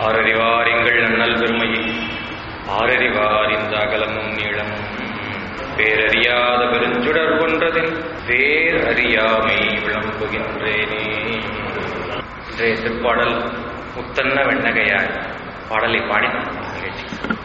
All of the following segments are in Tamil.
ஆரறிவார் எங்கள் அண்ணல் பெருமையை ஆரறிவார் இந்த அகலமும் நீளமும் பேரறியாத பெருஞ்சுடர் கொன்றதின் வேர் அறியாமை விளம்புகின்றேனே இன்றைய திருப்பாடல் முத்தன்ன வெண்ணகையாய் பாடலை பாடினோம் நிகழ்ச்சி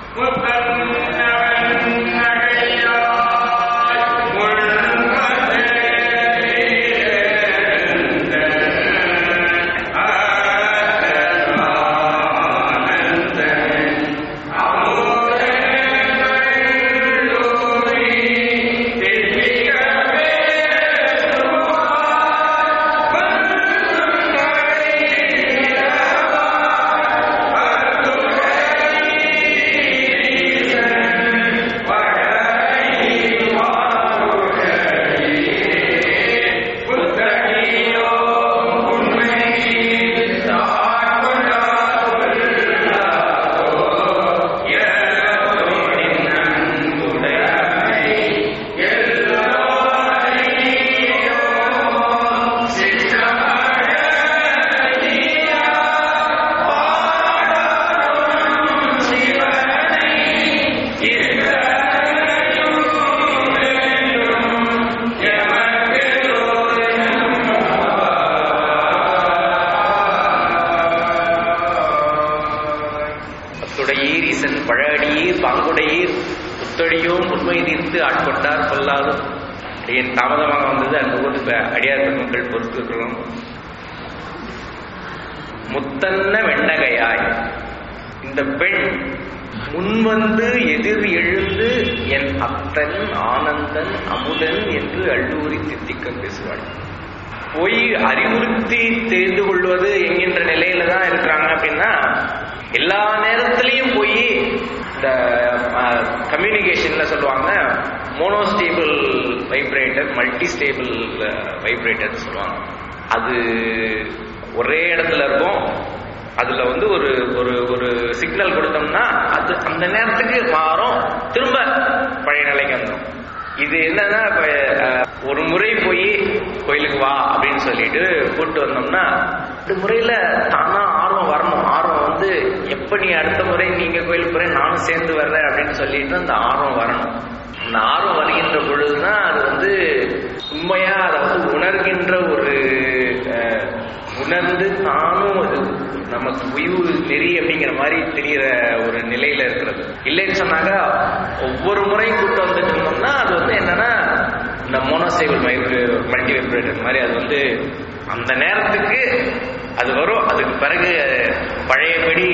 அத்துடையீர் இசன் பழடியீர் பாங்குடையீர் புத்தடியோம் உண்மை தீர்த்து ஆட்கொண்டார் கொல்லாலும் என் தாமதமாக வந்தது அந்த போது இப்ப அடியார் பெருமக்கள் பொறுத்துக்கிறோம் முத்தன்ன வெண்ணகையாய் இந்த பெண் முன்வந்து எதிர் எழுந்து என் அத்தன் ஆனந்தன் அமுதன் என்று அள்ளூரி தித்திக்க பேசுவாள் போய் அறிவுறுத்தி தெரிந்து கொள்வது என்கின்ற நிலையில தான் இருக்கிறாங்க அப்படின்னா எல்லா நேரத்திலையும் போய் இந்த கம்யூனிகேஷன்ல சொல்லுவாங்க monostable vibrator multi stable vibrator சொல்லுவாங்க அது ஒரே இடத்துல இருக்கும் அதுல வந்து ஒரு ஒரு ஒரு சிக்னல் கொடுத்தோம்னா அது அந்த நேரத்துக்கு மாறும் திரும்ப பழைய நிலைக்கு வந்துடும் இது என்னன்னா இப்ப அஹ், ஒரு முறை போய் கோயிலுக்கு வா அப்படின்னு சொல்லிட்டு கூட்டு வந்தோம்னா இந்த முறையில தானா ஆர்வம் வரணும் ஆர்வம் வந்து எப்ப நீ அடுத்த முறை நீங்க கோயிலுக்கு போறேன் நானும் சேர்ந்து வர்றேன் அப்படின்னு சொல்லிட்டு அந்த ஆர்வம் வரணும் அந்த ஆர்வம் வருகின்ற பொழுதுதான் அது வந்து உண்மையா அதை வந்து உணர்கின்ற ஒரு அஹ், உணர்ந்து தானும் அது நமக்கு உய்வு நெறி அப்படிங்கிற மாதிரி தெரியற ஒரு நிலையில இருக்கிறது இல்லைன்னு சொன்னாங்க ஒவ்வொரு முறையும் கூட்டு வந்துட்டு இருந்தோம்னா அது வந்து என்னன்னா இந்த மோனோசைபிள் மல்டி வைப்ரேட்டர் மாதிரி அது வந்து அந்த நேரத்துக்கு அது வரும் அதுக்கு பிறகு பழையபடி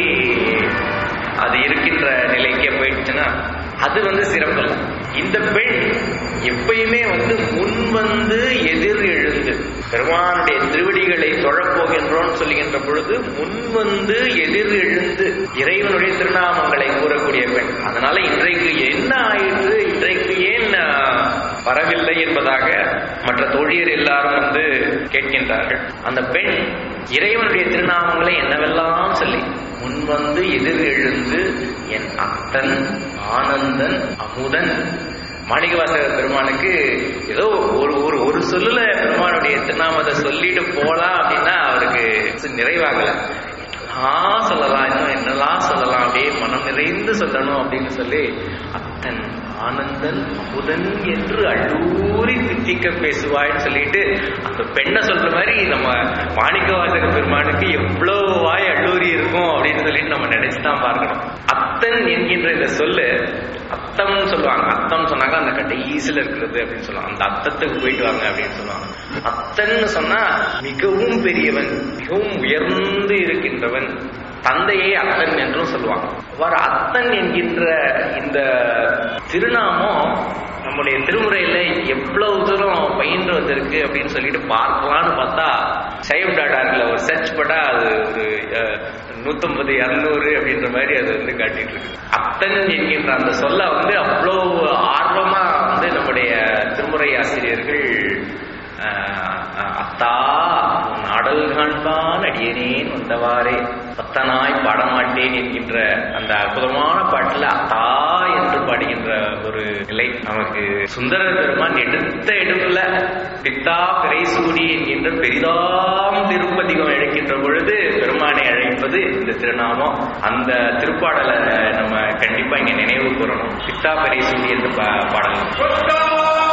அது இருக்கின்ற நிலைக்கே போயிடுச்சுன்னா அது வந்து சிறப்பு இல்லை இந்த பெண் எப்பயுமே வந்து முன் வந்து எதிர் எழுந்து பெருமானுடைய திருவடிகளை தொழப்போகின்றோம்னு சொல்லுகின்ற பொழுது முன் வந்து எதிர் எழுந்து இறைவனுடைய திருநாமங்களை கூறக்கூடிய பெண் அதனால இன்றைக்கு என்ன ஆயிற்று இன்றைக்கு ஏன் ஆஹ், வரவில்லை என்பதாக மற்ற தோழியர் எல்லாரும் வந்து கேட்கின்றார்கள் அந்த பெண் இறைவனுடைய திருநாமங்களை என்னவெல்லாம் சொல்லி முன் வந்து எதிர் எழுந்து என் அத்தன் ஆனந்தன் அமுதன் மாணிக்கவாசக பெருமானுக்கு ஏதோ ஒரு ஒரு ஒரு சொல்லுல பெருமானுடைய திருநாமத்தை சொல்லிட்டு போலாம் அப்படின்னா அவருக்கு நிறைவாகல என்னெல்லாம் சொல்லலாம் இன்னும் என்னெல்லாம் சொல்லலாம் அப்படியே மனம் நிறைந்து சொல்லணும் அப்படின்னு சொல்லி அத்தன் ஆனந்தன் அமுதன் என்று அள்ளூரி தித்திக்க பேசுவாய்ன்னு சொல்லிட்டு அந்த பெண்ணை சொல்ற மாதிரி நம்ம மாணிக்கவாசக பெருமானுக்கு எவ்வளவு வாய் அள்ளூரி இருக்கும் அப்படின்னு சொல்லிட்டு நம்ம நினைச்சுதான் பார்க்கணும் அத்தன் என்கின்ற இந்த சொல்லு அத்தம்னு சொல்லுவாங்க அத்தம் சொன்னாங்க அந்த கடைசியில இருக்கிறது அப்படின்னு சொல்லுவாங்க அந்த அத்தத்துக்கு போயிட்டு வாங்க அப்படின்னு சொல்லுவாங்க அத்தன்னு சொன்னா மிகவும் பெரியவன் மிகவும் உயர்ந்து இருக்கின்றவன் தந்தையே அத்தன் என்றும் சொல்லுவாங்க அவ்வாறு அத்தன் என்கின்ற இந்த திருநாமம் நம்முடைய திருமுறையில எவ்வளவு தூரம் பயின்று வந்திருக்கு அப்படின்னு சொல்லிட்டு பார்க்கலாம்னு பார்த்தா சைவம் டாட்டார்ல ஒரு சர்ச் பண்ணா அது ஒரு அஹ், நூத்தம்பது இரநூறு அப்படின்ற மாதிரி அது வந்து காட்டிட்டு இருக்கு அத்தன் என்கின்ற அந்த சொல்ல வந்து அவ்வளோ ஆர்வமா வந்து நம்முடைய திருமுறை ஆசிரியர்கள் ஆஹ், ஆஹ், அத்தா உன் அடல் காண்பான் அடியனேன் வந்தவாறே பத்தனாய் பாடமாட்டேன் என்கின்ற அந்த அற்புதமான பாட்டுல அத்தா என்று பாடுகின்ற ஒரு நிலை நமக்கு சுந்தர பெருமான் எடுத்த எடுப்புல பித்தா பிறைசூடி என்கின்ற பெரிதாம் திருப்பதிகம் அழைக்கின்ற பொழுது பெருமானை அழைத்து என்பது இந்த திருநாமம் அந்த திருப்பாடலை நம்ம கண்டிப்பா இங்க நினைவு கூறணும் பித்தா பரிசூலி என்ற பா- பாடல்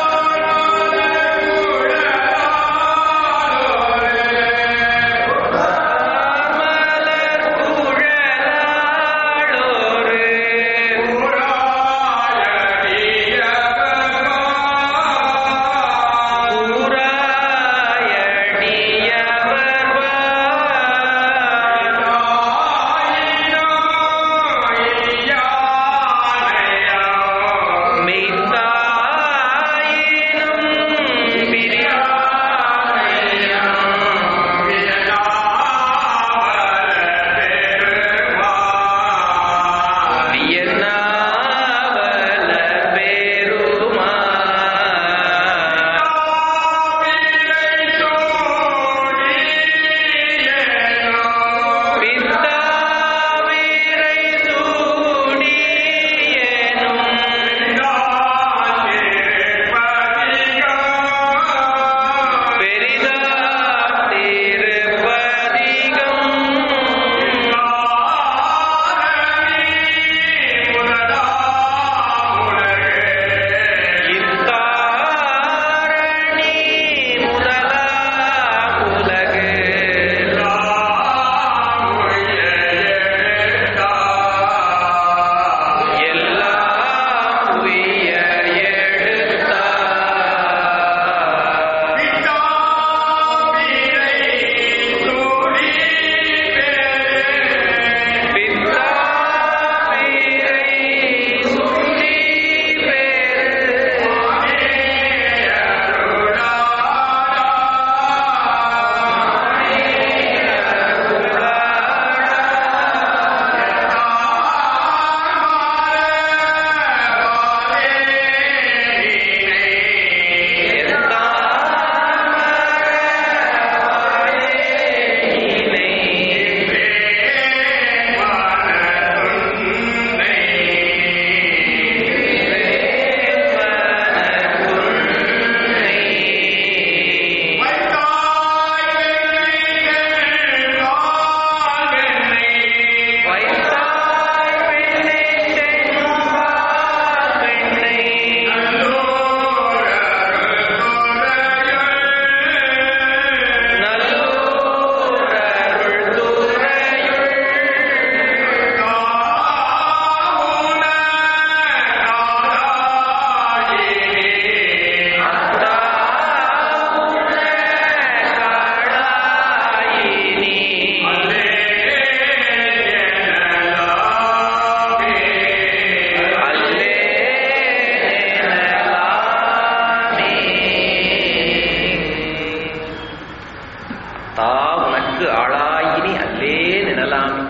தா உனக்கு ஆளாயினி அல்லே நிழலாமி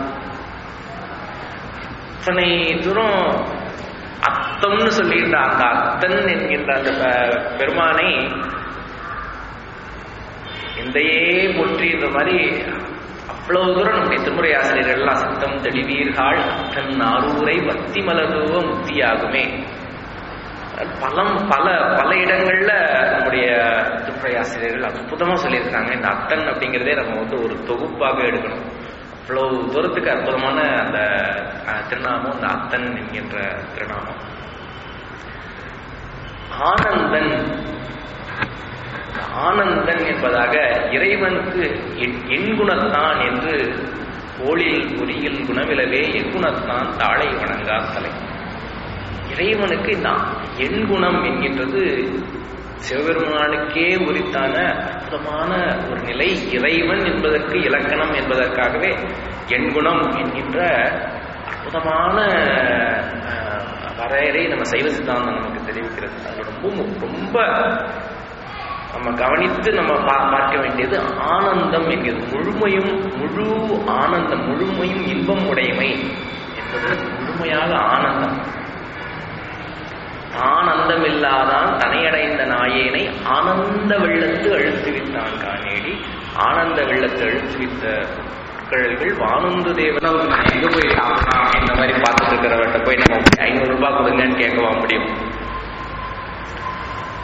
இத்தனை தூரம் அத்தம்னு சொல்லியிருந்த அந்த அத்தன் என்கின்ற அந்த ப- பெருமானை எந்தையே போற்றின்ற மாதிரி அவ்வளவு தூரம் நம்முடைய திருமுறை ஆசிரியர்கள் எல்லாம் சத்தம் தெளிவீர்கள் அத்தன் ஆரூரை வத்தி மலர்வ முக்தியாகுமே பலம் பல பல இடங்கள்ல நம்முடைய திருமுறை ஆசிரியர்கள் அற்புதமா சொல்லியிருக்காங்க இந்த அத்தன் அப்படிங்கிறதே நம்ம வந்து ஒரு தொகுப்பாக எடுக்கணும் அவ்வளவு தூரத்துக்கு அற்புதமான அந்த அஹ், திருநாமம் இந்த அத்தன் என்கின்ற திருநாமம் ஆனந்தன் ஆனந்தன் என்பதாக இறைவனுக்கு என்- எண்குணத்தான் என்று கோளில் பொறியில் குணவிலவே எண்குணத்தான் தாளை வணங்கா தலை இறைவனுக்கு இந்த எண்குணம் என்கின்றது சிவபெருமானுக்கே உரித்தான அற்புதமான ஒரு நிலை இறைவன் என்பதற்கு இலக்கணம் என்பதற்காகவே எண்குணம் என்கின்ற அற்புதமான அஹ், வரையறை நம்ம சைவ சித்தாந்தம் நமக்கு தெரிவிக்கிறது அது ரொம்ப மு- ரொம்ப நம்ம கவனித்து நம்ம பா- பார்க்க வேண்டியது ஆனந்தம் என்கிறது முழுமையும் முழு ஆனந்தம் முழுமையும் இன்பம் உடையமை என்பது முழுமையாக ஆனந்தம் ஆனந்தமில்லாதான் தனையடைந்த நாயேனை ஆனந்த வெள்ளத்து அழுத்து விட்டான் காணேடி ஆனந்த வெள்ளத்து அழுத்து வித்த கழல்கள் வானந்து தேவன் எங்க போய் சாப்பிடலாம் இந்த மாதிரி பார்த்துட்டு இருக்கிறவர்கிட்ட போய் நம்ம ஐநூறு ரூபாய் கொடுங்கன்னு கேட்கவா முடியும்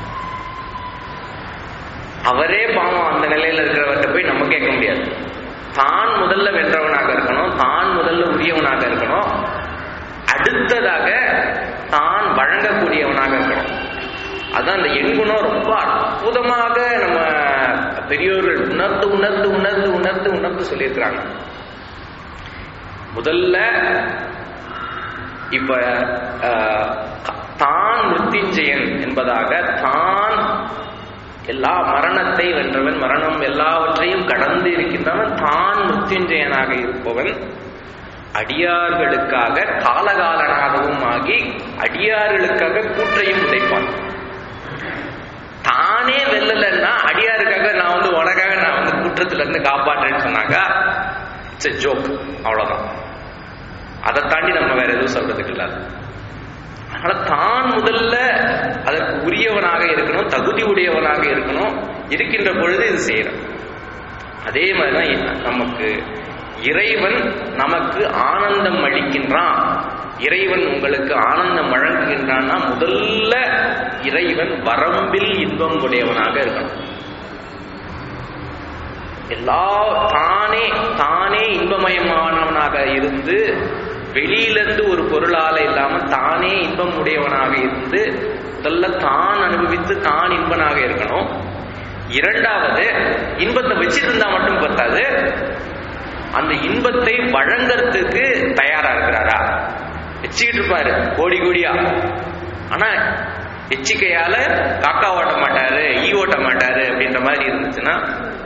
அவரே பாவம் அந்த நிலையில இருக்கிறவர்கிட்ட போய் நம்ம கேட்க முடியாது தான் முதல்ல வென்றவனாக இருக்கணும் தான் முதல்ல உரியவனாக இருக்கணும் அடுத்ததாக தான் வழங்கக்கூடியவனாக இருக்கணும் அதான் அந்த எண்குணம் ரொம்ப அற்புதமாக நம்ம பெரியோர்கள் உணர்ந்து உணர்ந்து உணர்ந்து உணர்ந்து உணர்ந்து சொல்லியிருக்கிறாங்க முதல்ல இப்ப அஹ், தான் மிருத்யுஞ்சயன் என்பதாக தான் எல்லா மரணத்தை வென்றவன் மரணம் எல்லாவற்றையும் கடந்து இருக்கின்றவன் தான் மிருத்யுஞ்சயனாக இருப்பவன் அடியார்களுக்காக காலகாலனாகவும் ஆகி அடியார்களுக்காக கூற்றையும் உடைப்பான் தானே வெல்லலைன்னா அடியாருக்காக நான் வந்து உனக்காக நான் வந்து குற்றத்துல இருந்து காப்பாற்றுறேன்னு சொன்னாக்கா இட்ஸ் ஜோக் அவ்வளவுதான் அதை தாண்டி நம்ம வேற எதுவும் சொல்றதுக்கு இல்லாது அதனால தான் முதல்ல அதற்கு உரியவனாக இருக்கணும் தகுதி உடையவனாக இருக்கணும் இருக்கின்ற பொழுது இது செய்யணும் அதே மாதிரிதான் நமக்கு இறைவன் நமக்கு ஆனந்தம் அளிக்கின்றான் இறைவன் உங்களுக்கு ஆனந்தம் வழங்குகின்றான்னா முதல்ல இறைவன் வரம்பில் இன்பம் உடையவனாக இருக்கணும் எல்லா தானே தானே இன்பமயமானவனாக இருந்து வெளியிலிருந்து ஒரு பொருளால இல்லாம தானே இன்பம் உடையவனாக இருந்து முதல்ல தான் அனுபவித்து தான் இன்பனாக இருக்கணும் இரண்டாவது இன்பத்தை வச்சிருந்தா மட்டும் பத்தாது அந்த இன்பத்தை வழங்கறதுக்கு தயாரா இருக்கிறாரா வச்சுக்கிட்டு இருப்பாரு கோடி கோடியா ஆனா எச்சிக்கையால காக்கா ஓட்ட மாட்டாரு ஈ ஓட்ட மாட்டாரு அப்படின்ற மாதிரி இருந்துச்சுன்னா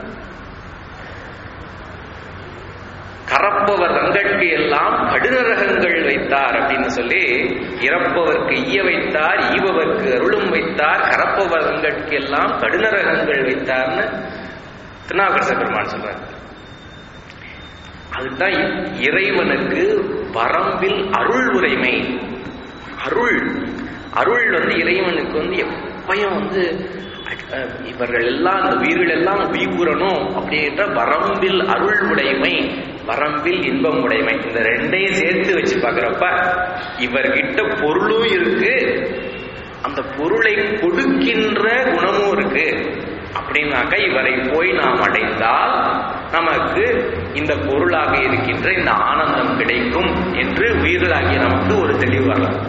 கறப்பவர் ரங்கட்கு எல்லாம் கடுநரகங்கள் வைத்தார் அப்படின்னு சொல்லி இறப்பவர்க்கு ஈய வைத்தார் ஈவவர்க்கு அருளும் வைத்தார் கறப்பவர் ரங்கட்கு எல்லாம் கடுநரகங்கள் வைத்தார்னு திருநாவுக்கரச பெருமான் சொல்றார் அதுதான் இறைவனுக்கு வரம்பில் அருள் உரைமை அருள் அருள் வந்து இறைவனுக்கு வந்து எப்பயும் வந்து அஹ், இவர்கள் எல்லாம் இந்த உயிர்கள் எல்லாம் உயிர்வுறணும் அப்படின்ற வரம்பில் அருள் உடைமை வரம்பில் இன்பம் உடைமை இந்த ரெண்டையும் சேர்த்து வச்சு பார்க்குறப்ப இவர்கிட்ட பொருளும் இருக்கு அந்த பொருளை கொடுக்கின்ற குணமும் இருக்கு அப்படின்னாக்க இவரை போய் நாம் அடைந்தால் நமக்கு இந்த பொருளாக இருக்கின்ற இந்த ஆனந்தம் கிடைக்கும் என்று உயிர்களாகிய நமக்கு ஒரு தெளிவு வரலாம்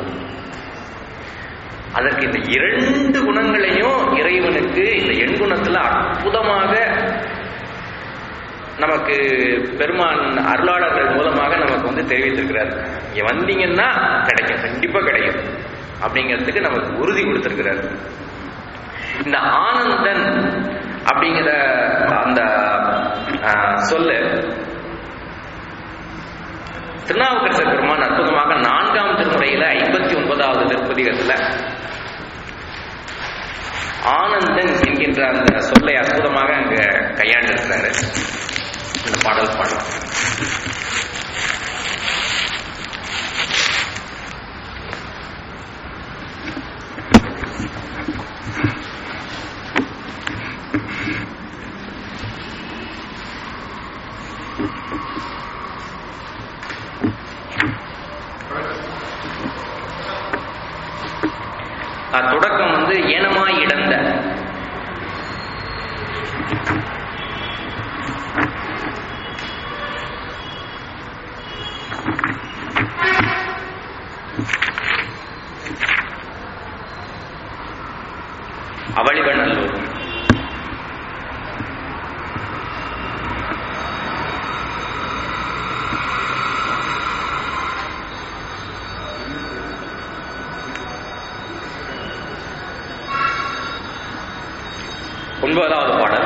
அதற்கு இந்த இரண்டு குணங்களையும் இறைவனுக்கு இந்த எண்குணத்துல அற்புதமாக நமக்கு பெருமான் அருளாளர்கள் மூலமாக நமக்கு வந்து தெரிவித்திருக்கிறார் இங்க வந்தீங்கன்னா கிடைக்கும் கண்டிப்பா கிடைக்கும் அப்படிங்கிறதுக்கு நமக்கு உறுதி கொடுத்திருக்கிறார் இந்த ஆனந்தன் அப்படிங்கிற அந்த ஆஹ், சொல்லு திருநாவுக்கரசர் பெருமான் அற்புதமாக நான்காம் திருமுறையில ஐம்பத்தி ஒன்பதாவது திருப்பதிகத்துல ஆனந்தன் என்கின்ற அந்த சொல்லை அற்புதமாக அங்க கையாண்டிருக்கிறாரு இந்த பாடல் பாடலாம் அஹ் தொடக்கம் வந்து ஏனமாய் இடந்த அவளிவநல்லூர் ஒன்பதாவது பாடல்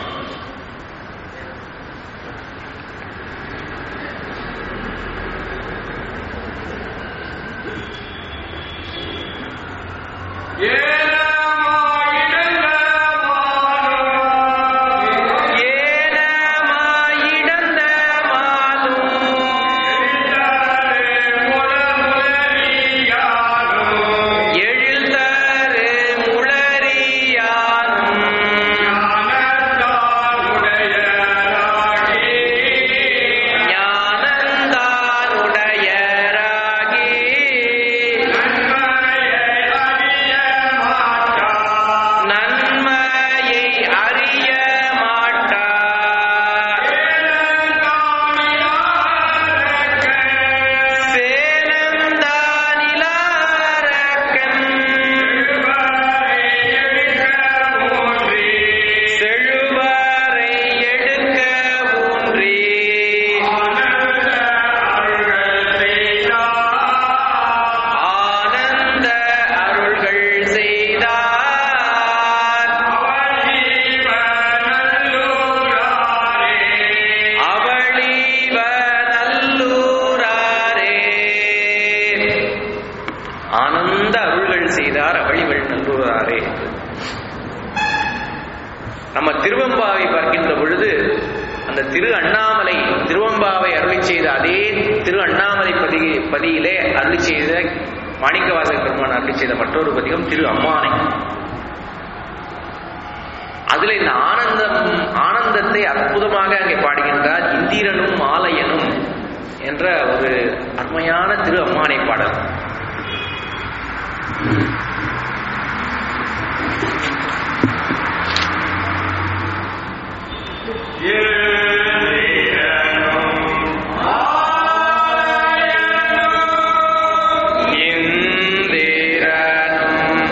ஏனமாயிடந்த மாலும் எழில்தரு முளரியானும் பொழுது அந்த திரு அண்ணாமலை திருவம்பாவை அருளி செய்த அதே திரு அண்ணாமலை பதி பதியிலே அருளி செய்த மாணிக்கவாசக பெருமான் அருளி செய்த மற்றொரு பதிகம் திரு அம்மானை அதுல இந்த ஆனந்தம் ஆனந்தத்தை அற்புதமாக அங்கே பாடுகின்றார் இந்திரனும் மாலையனும் என்ற ஒரு அருமையான திரு அம்மானை பாடல் இந்திரனும்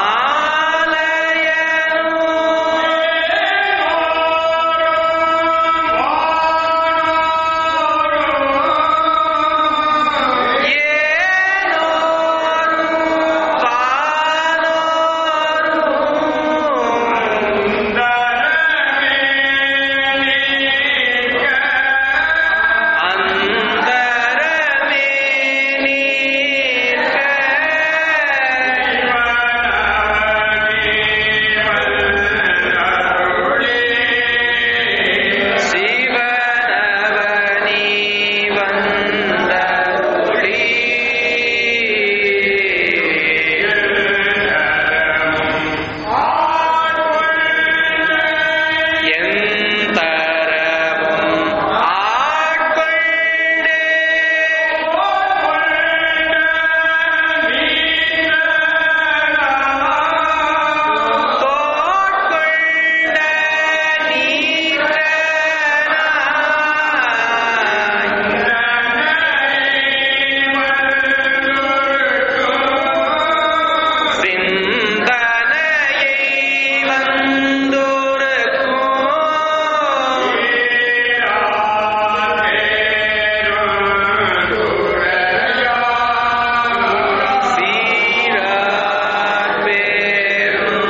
மாலையனும் ஏனோரும் வானோரும் அந்தரமே நீர்க்க சிவனவனி வந்தருளி எந்தரவும் ஆட்கொண்டு தோட்கொண்ட நீர்கனாய் சிந்தனையை வந்தோருக்கும் சீரார் பேரும்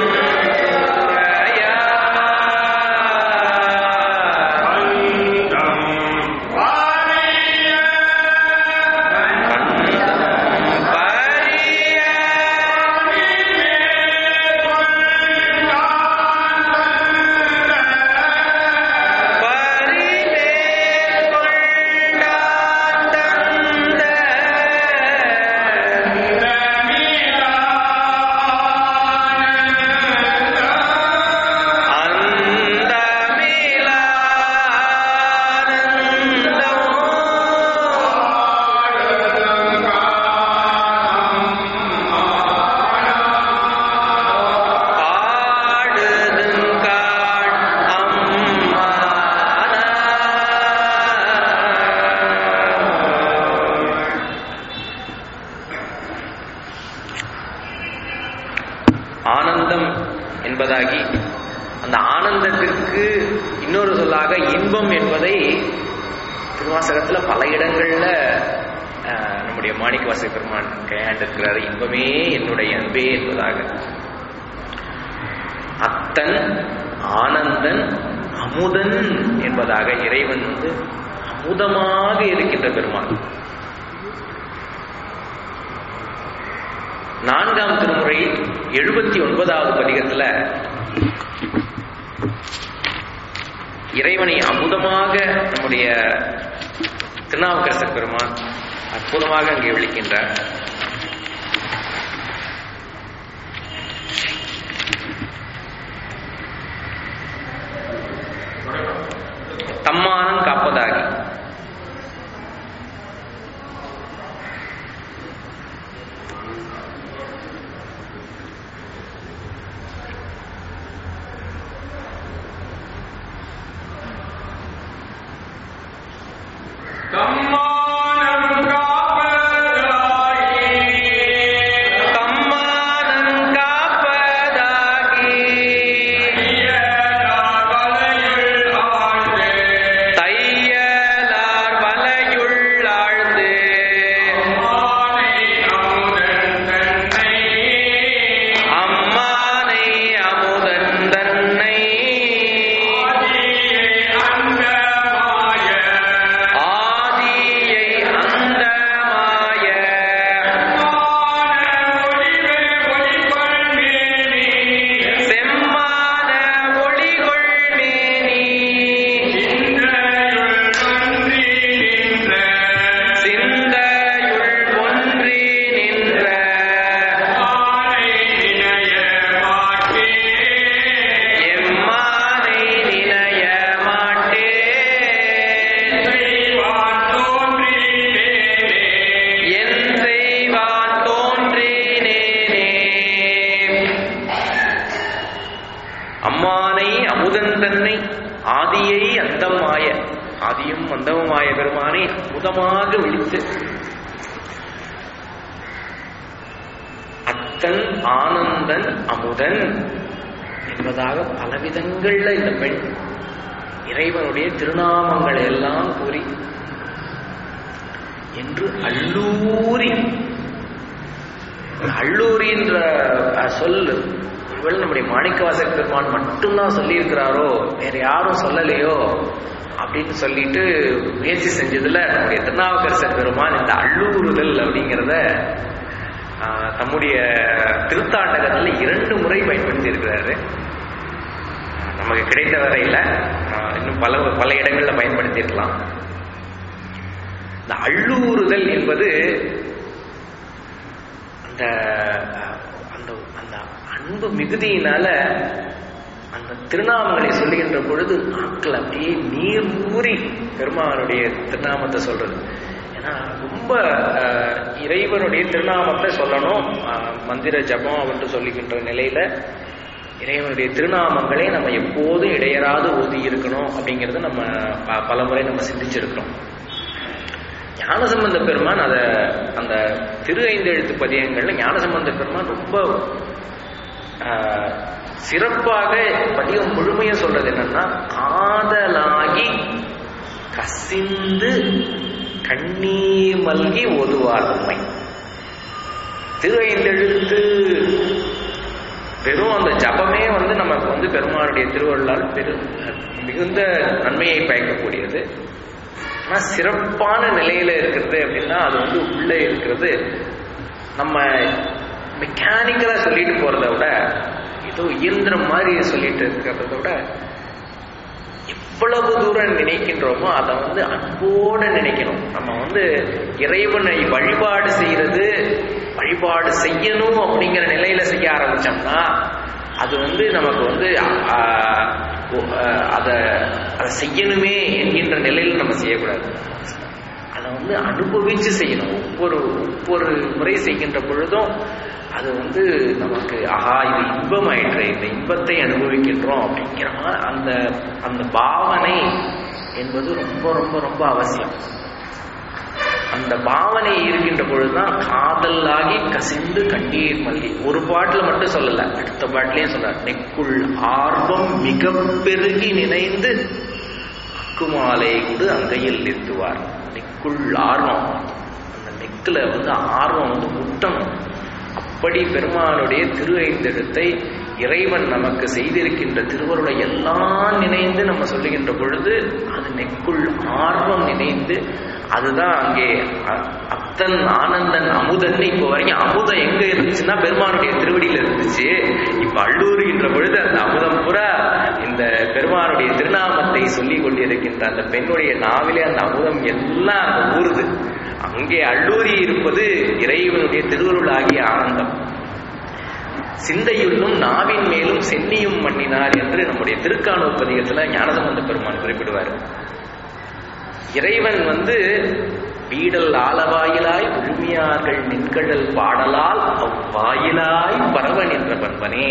ஆனந்தம் என்பதாகி அந்த ஆனந்தத்திற்கு இன்னொரு சொல்லாக இன்பம் என்பதை திருவாசகத்துல பல இடங்கள்ல அஹ், நம்முடைய மாணிக்கவாசக பெருமான் கையாண்டிருக்கிறார் இன்பமே என்னுடைய அன்பே என்பதாக அத்தன் ஆனந்தன் அமுதன் என்பதாக இறைவன் வந்து அமுதமாக இருக்கின்ற பெருமான் நான்காம் திருமுறை எழுபத்தி ஒன்பதாவது பதிகத்துல இறைவனை அமுதமாக நம்முடைய திருநாவுக்கரசர் பெருமான் அற்புதமாக அங்கே விழிக்கின்றார் தம்மானம் காப்பதாகி தம்மானம் காப்பதாகி தைய அம்மானை அமுதன் தன்னை ஆதியை அந்தமாய ஆதியும் அந்தமுமாய பெருமானை அமுதமாக விழித்து அத்தன் ஆனந்தன் அமுதன் என்பதாக பலவிதங்கள்ல இந்த பெண் இறைவனுடைய திருநாமங்களை எல்லாம் கூறி என்று அள்ளூரி அள்ளூரி என்ற அஹ், சொல் ஒருவேளை நம்முடைய மாணிக்கவாசக பெருமான் மட்டும்தான் சொல்லியிருக்கிறாரோ வேற யாரும் சொல்லலையோ அப்படின்னு சொல்லிட்டு முயற்சி செஞ்சதுல நம்முடைய திருநாவுக்கரசர் பெருமான் இந்த அள்ளூறுதல் அப்படிங்கிறத ஆஹ், தம்முடைய திருத்தாண்டகத்தில் இரண்டு முறை பயன்படுத்தி இருக்கிறாரு நமக்கு கிடைத்த வரையில ஆஹ், இன்னும் பல பல இடங்கள்ல பயன்படுத்தியிருக்கலாம் இந்த அள்ளூறுதல் என்பது அந்த அஹ், அந்த அந்த அன்பு மிகுதியினால அந்த திருநாமங்களை சொல்லுகின்ற பொழுது நாட்கள் அப்படியே நீர் ஊறி பெருமானுடைய திருநாமத்தை சொல்றது ஏன்னா ரொம்ப அஹ், இறைவனுடைய திருநாமத்தை சொல்லணும் அஹ், மந்திர ஜபம் அப்படின்னு சொல்லுகின்ற நிலையில இறைவனுடைய திருநாமங்களை நம்ம எப்போதும் இடையராது ஓதி இருக்கணும் அப்படிங்கறத நம்ம ப- பலமுறை நம்ம சிந்திச்சிருக்கிறோம் ஞானசம்பந்த பெருமான் அத அந்த திரு ஐந்து எழுத்து பதியங்கள்ல ஞானசம்பந்த பெருமான் ரொம்ப ஆஹ், சிறப்பாக பதியம் முழுமையா சொல்றது என்னன்னா காதலாகி கசிந்து கண்ணீர் மல்கி ஓதுவார் உண்மை திரு ஐந்தெழுத்து வெறும் அந்த ஜபமே வந்து நமக்கு வந்து பெருமானுடைய திருவள்ளால் பெரு மிகுந்த நன்மையை பயக்கக்கூடியது ஆனா சிறப்பான நிலையில இருக்கிறது அப்படின்னா அது வந்து உள்ள இருக்கிறது நம்ம மெக்கானிக்கலா சொல்லிட்டு போறதை விட ஏதோ இயந்திரம் மாதிரி சொல்லிட்டு இருக்கிறத விட எவ்வளவு தூரம் நினைக்கின்றோமோ அதை வந்து அன்போடு நினைக்கணும் நம்ம வந்து இறைவனை வழிபாடு செய்யறது வழிபாடு செய்யணும் அப்படிங்கிற நிலையில செய்ய ஆரம்பிச்சோம்னா அது வந்து நமக்கு வந்து ஆஹ், ஓ, ஆஹ், அதை அதை செய்யணுமே என்கின்ற நிலையில நம்ம செய்யக்கூடாது அதை வந்து அனுபவிச்சு செய்யணும் ஒவ்வொரு ஒவ்வொரு முறை செய்கின்ற பொழுதும் அது வந்து நமக்கு ஆஹா இது இன்பம் ஆயிற்று இந்த இன்பத்தை அனுபவிக்கின்றோம் அப்படிங்கிற மாதிரி அந்த அந்த பாவனை என்பது ரொம்ப ரொம்ப ரொம்ப அவசியம் அந்த பாவனை இருக்கின்ற பொழுதுதான் காதலாகி கசிந்து கண்ணீர் மல்கி ஒரு பாட்டுல மட்டும் சொல்லல அடுத்த பாட்டிலையும் சொல்றார் நெக்குள் ஆர்வம் மிக பெருகி நினைந்து அக்குமாலை கூட அங்கையில் நிறுத்துவார் நெக்குள் ஆர்வம் அந்த நெக்குல வந்து ஆர்வம் வந்து முட்டணும் அப்படி பெருமானுடைய திரு ஐந்தெழுத்தை இறைவன் நமக்கு செய்திருக்கின்ற திருவருளை எல்லாம் நினைந்து நம்ம சொல்லுகின்ற பொழுது அது நெக்குள் ஆர்வம் நினைந்து அதுதான் அங்கே அ- அத்தன் ஆனந்தன் அமுதன் இப்போ வரைக்கும் அமுதம் எங்க இருந்துச்சுன்னா பெருமானுடைய திருவடியில இருந்துச்சு இப்ப அள்ளூறுகின்ற பொழுது அந்த அமுதம் பூரா இந்த பெருமானுடைய திருநாமத்தை சொல்லி கொண்டிருக்கின்ற அந்த பெண்ணுடைய நாவிலே அந்த அமுதம் எல்லாம் அங்க ஊறுது அங்கே அள்ளூரி இருப்பது இறைவனுடைய திருவருளாகிய ஆனந்தம் சிந்தையுள்ளும் நாவின் மேலும் சென்னியும் மண்ணினார் என்று நம்முடைய திருக்கானூர் பதிகத்துல ஞானசம்பந்த பெருமான் குறிப்பிடுவார் இறைவன் வந்து வீடல் ஆலவாயிலாய் விழுமியார்கள் நின்கடல் பாடலால் அவ்வாயிலாய் பரவ நின்ற பண்பனே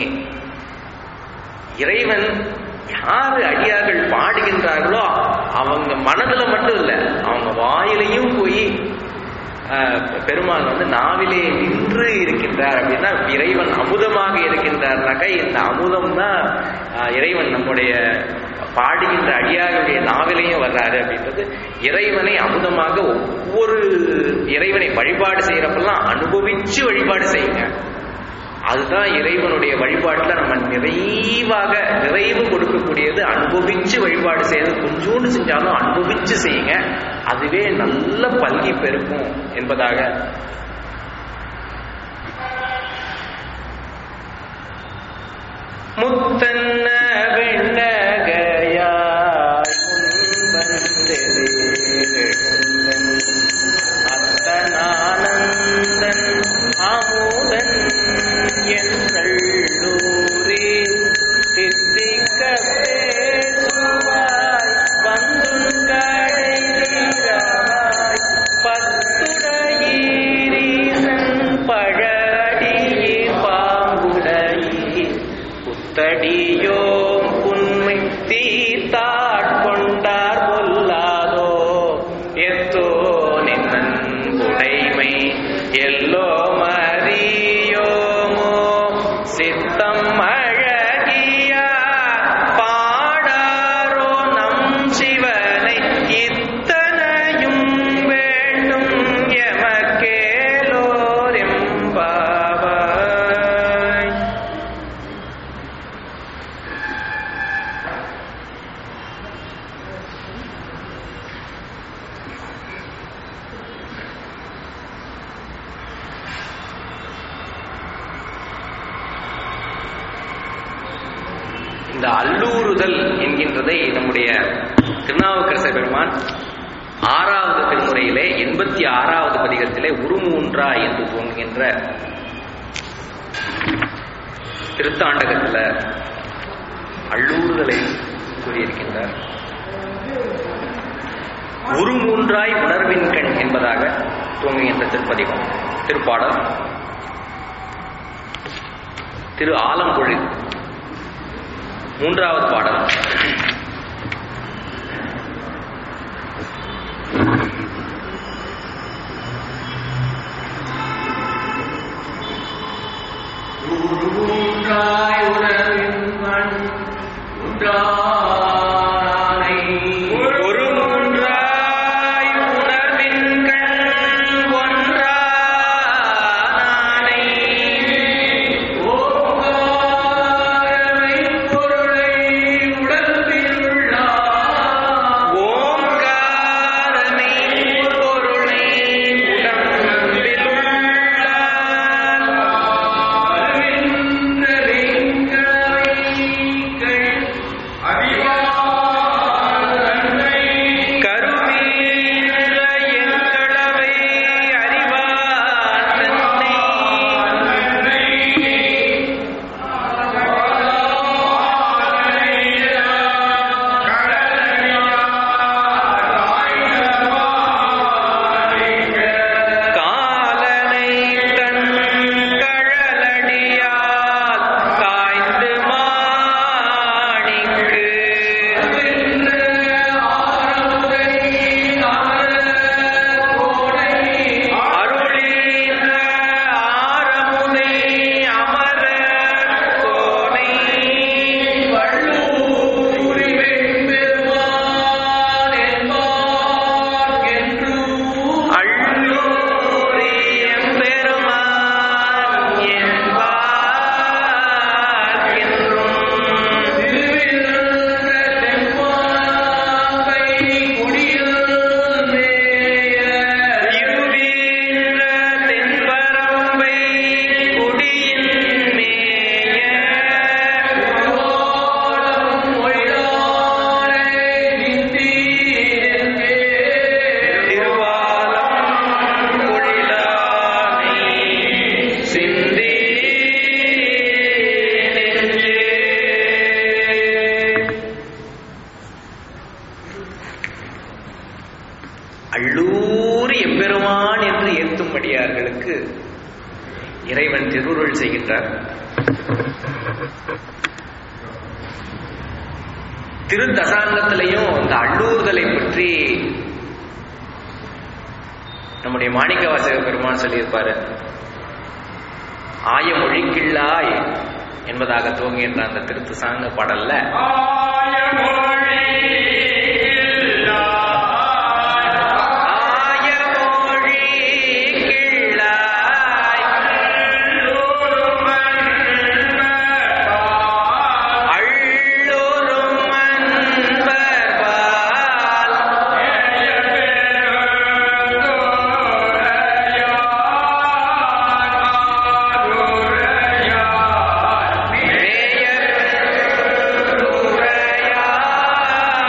இறைவன் யாரு அடியார்கள் பாடுகின்றார்களோ அவங்க மனதுல மட்டும் இல்ல அவங்க வாயிலையும் போய் ஆஹ், பெருமான் வந்து நாவிலே நின்று இருக்கின்றார் அப்படின்னா இறைவன் அமுதமாக இருக்கின்றார்னாக்கா இந்த அமுதம் தான் இறைவன் நம்முடைய பாடுகின்ற அடியார்களுடைய நாவிலையும் வர்றாரு அப்படின்றது இறைவனை அமுதமாக ஒவ்வொரு இறைவனை வழிபாடு செய்யறப்பெல்லாம் அனுபவிச்சு வழிபாடு செய்யுங்க அதுதான் இறைவனுடைய வழிபாட்டுல நம்ம நிறைவாக நிறைவு கொடுக்கக்கூடியது அனுபவிச்சு வழிபாடு செய்யறது கொஞ்சோண்டு செஞ்சாலும் அனுபவிச்சு செய்யுங்க அதுவே நல்ல பல்கி பெருக்கும் என்பதாக முத்தன்ன வெண்ணகையாய் முன்வந்தெழுந்தன் அத்தனானந்தன் அமுதன் என்றள்ளூரே சித்திக்க பேசுவாய் வந்துங்கடைவாய் பத்துடையீரீசன் பழடியே பாம்புடையே புத்தடி இந்த அல்லூறுதல் என்கின்றதை நம்முடைய திருநாவுக்கரசர் பெருமான் ஆறாவது திருமுறையிலே எண்பத்தி ஆறாவது பதிகத்திலே உருமூன்றா என்று துவங்குகின்ற திருத்தாண்டகத்தில் அள்ளூறுதலை கூறியிருக்கின்றார் ஒரு மூன்றாய் உணர்வின் கண் என்பதாக துவங்குகின்ற திருப்பதிகம் திருப்பாடல் திரு ஆலம்பொழில் மூன்றாவது பாடல் உருவாய் உணர்வின் கண் உண்டானை. ஒரு மூன்றாய் உணர்வின் கண் ஒன்றானை ஓங்காரமை பொருளை உடம்பில் உள்ளார். ஓங்காரமே பொருளை உடம்பில் உள்ளார். அறிவின்ற வெங்கவைகள் அறிவாதன்னை. கருவீர எங்களவை அறிவார் தன்னை காலனை தன் கழலடியால் காய்ந்து மாணிக்கு அருளீன்ற ஆரமுதை அமர கோனை அள்ளூரி எம்பெருமான் என்பார் என்றும் இருவீன்ற தென்பரம்பை குடியின் மேய திருவாலம் பொழிலானை சிந்தி நெஞ்சே. அள்ளூர் எம்பெருமான் என்று ஏத்தும்படியார்களுக்கு இறைவன் திருவுருள் செய்கின்றார் திருத்தசாங்கத்திலையும் இந்த அள்ளூர்தலை பற்றி நம்முடைய மாணிக்கவாசக பெருமான் சொல்லியிருப்பாரு ஆய மொழிக்கிள்ளாய் என்பதாக துவங்குகின்ற அந்த திருத்து சாங்க பாடல்ல ஆய மொழிக்கிள்ளாய் அள்ளூரும் அன்பர்பால் மேயர்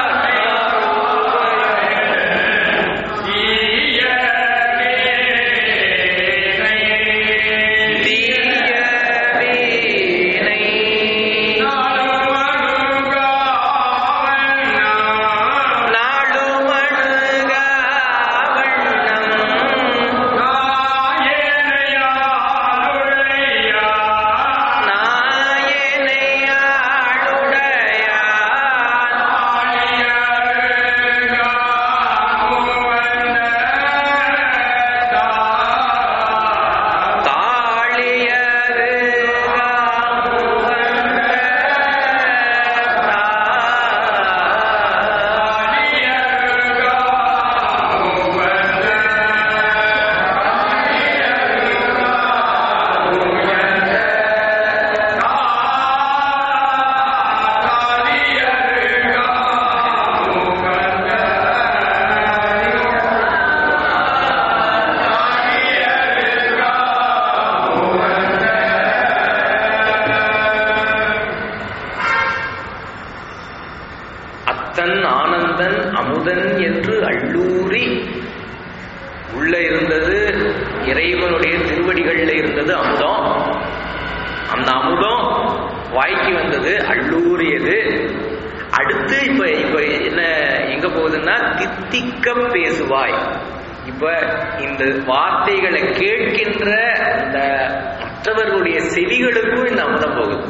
என்று அள்ளூரி உள்ள இருந்தது இறைவனுடைய திருவடிகள்ல இருந்தது அமுதம் அந்த அமுதம் வாய்க்கு வந்தது அள்ளூரியது அடுத்து இப்ப இப்ப என்ன எங்க போகுதுன்னா தித்திக்க பேசுவாய் இப்ப இந்த வார்த்தைகளை கேட்கின்ற அந்த மற்றவர்களுடைய செவிகளுக்கும் இந்த அமுதம் போகுது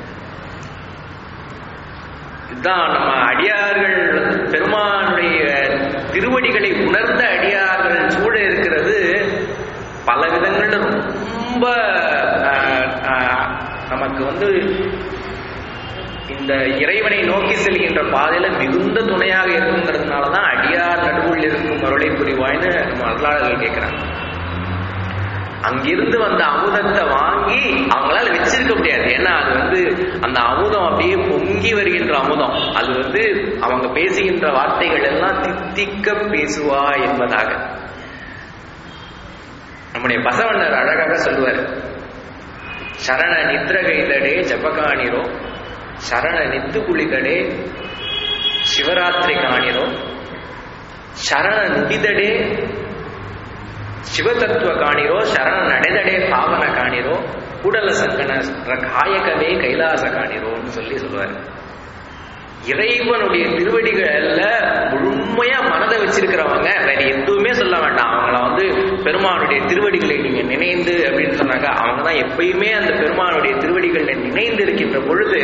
இதுதான் நம்ம அடியார்கள் பெருமானுடைய திருவடிகளை உணர்ந்த அடியார்கள் சூழ இருக்கிறது பல விதங்கள்ல ரொம்ப ஆஹ், ஆஹ், நமக்கு வந்து இந்த இறைவனை நோக்கி செல்கின்ற பாதையில மிகுந்த துணையாக இருக்குங்கிறதுனால தான் அடியார் நடுவில் இருக்கும் அருளை புரிவாய்னு நம்ம வரலாறுகள் கேட்கிறாங்க அங்கிருந்து வந்த அமுதத்தை வாங்கி அவங்களால வச்சிருக்க முடியாது ஏன்னா அது வந்து அந்த அமுதம் அப்படியே பொங்கி வருகின்ற அமுதம் அது வந்து அவங்க பேசுகின்ற வார்த்தைகள் எல்லாம் தித்திக்க பேசுவா என்பதாக நம்முடைய பசவண்ணர் அழகாக சொல்லுவார் சரண நித்ரகைதடே ஜபகாணிரோ ಶರಣ ನಿದ್ದು ಕುಳಿದಡೆ ಶಿವರಾತ್ರಿ ಕಾಣಿರೋ ಶರಣ ನುಡಿದಡೆ ಶಿವತತ್ವ ಕಾಣಿರೋ ಶರಣ ನಡೆದಡೆ ಪಾವನ ಕಾಣಿರೋ ಕೂಡಲ ಸಂಗನ காயகமே கைலாச காணிரோன்னு சொல்லி சொல்லுவார் இறைவனுடைய திருவடிகள்ல முழுமையா மனதை வச்சிருக்கிறவங்க வேற எதுவுமே சொல்ல வேண்டாம் அவங்கள வந்து பெருமானுடைய திருவடிகளை நீங்க நினைந்து அப்படின்னு சொன்னாங்க அவங்க தான் எப்பயுமே அந்த பெருமானுடைய திருவடிகளில் நினைந்து இருக்கின்ற பொழுது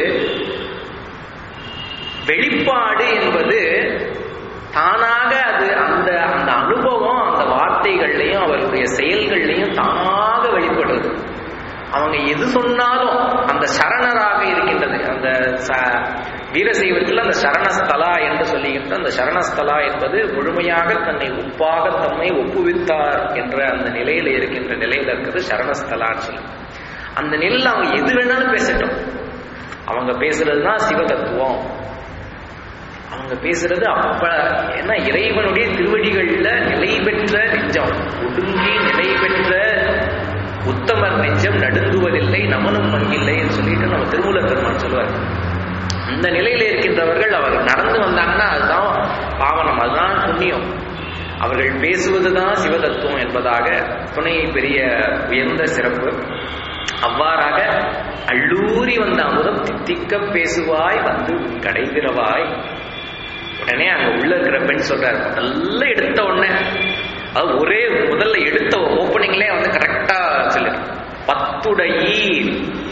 வெளிப்பாடு என்பது தானாக அது அந்த அந்த அனுபவம் அந்த வார்த்தைகள்லையும் அவருடைய செயல்கள்லையும் தானாக வெளிப்படுறது அவங்க எது சொன்னாலும் அந்த சரணராக இருக்கின்றது அந்த ச- வீரசைவத்தில் அந்த சரணஸ்தலா என்று சொல்லுகின்ற அந்த சரணஸ்தலா என்பது முழுமையாக தன்னை ஒப்பாக தம்மை ஒப்புவித்தார் என்ற அந்த நிலையில இருக்கின்ற நிலையில இருக்கிறது சரணஸ்தலான்னு சொல்லி அந்த நிலையில் அவங்க எது வேணாலும் பேசட்டும் அவங்க பேசுறதுதான் சிவதத்துவம் அவங்க பேசுறது அப்ப ஏன்னா இறைவனுடைய திருவடிகள்ல நிலை பெற்ற நெஞ்சம் ஒடுங்கி நிலை பெற்ற உத்தமர் நெஞ்சம் நடுங்குவதில்லை நமனும் பங்கில்லை என்று சொல்லிட்டு நம்ம திருமூலர் பெருமான் சொல்லுவார் அந்த நிலையில இருக்கின்றவர்கள் அவர் நடந்து வந்தாங்கன்னா அதுதான் பாவனம் அதுதான் புண்ணியம் அவர்கள் பேசுவதுதான் சிவதத்துவம் என்பதாக துணை பெரிய உயர்ந்த சிறப்பு அவ்வாறாக அள்ளூரி வந்த அமுதம் தித்திக்க பேசுவாய் வந்து கடைகிறவாய் உடனே அங்க உள்ள இருக்கிற பெண் சொல்றாரு முதல்ல எடுத்த உடனே அது ஒரே முதல்ல எடுத்த ஓப்பனிங்லே வந்து கரெக்டா சொல்லு பத்துடையீர்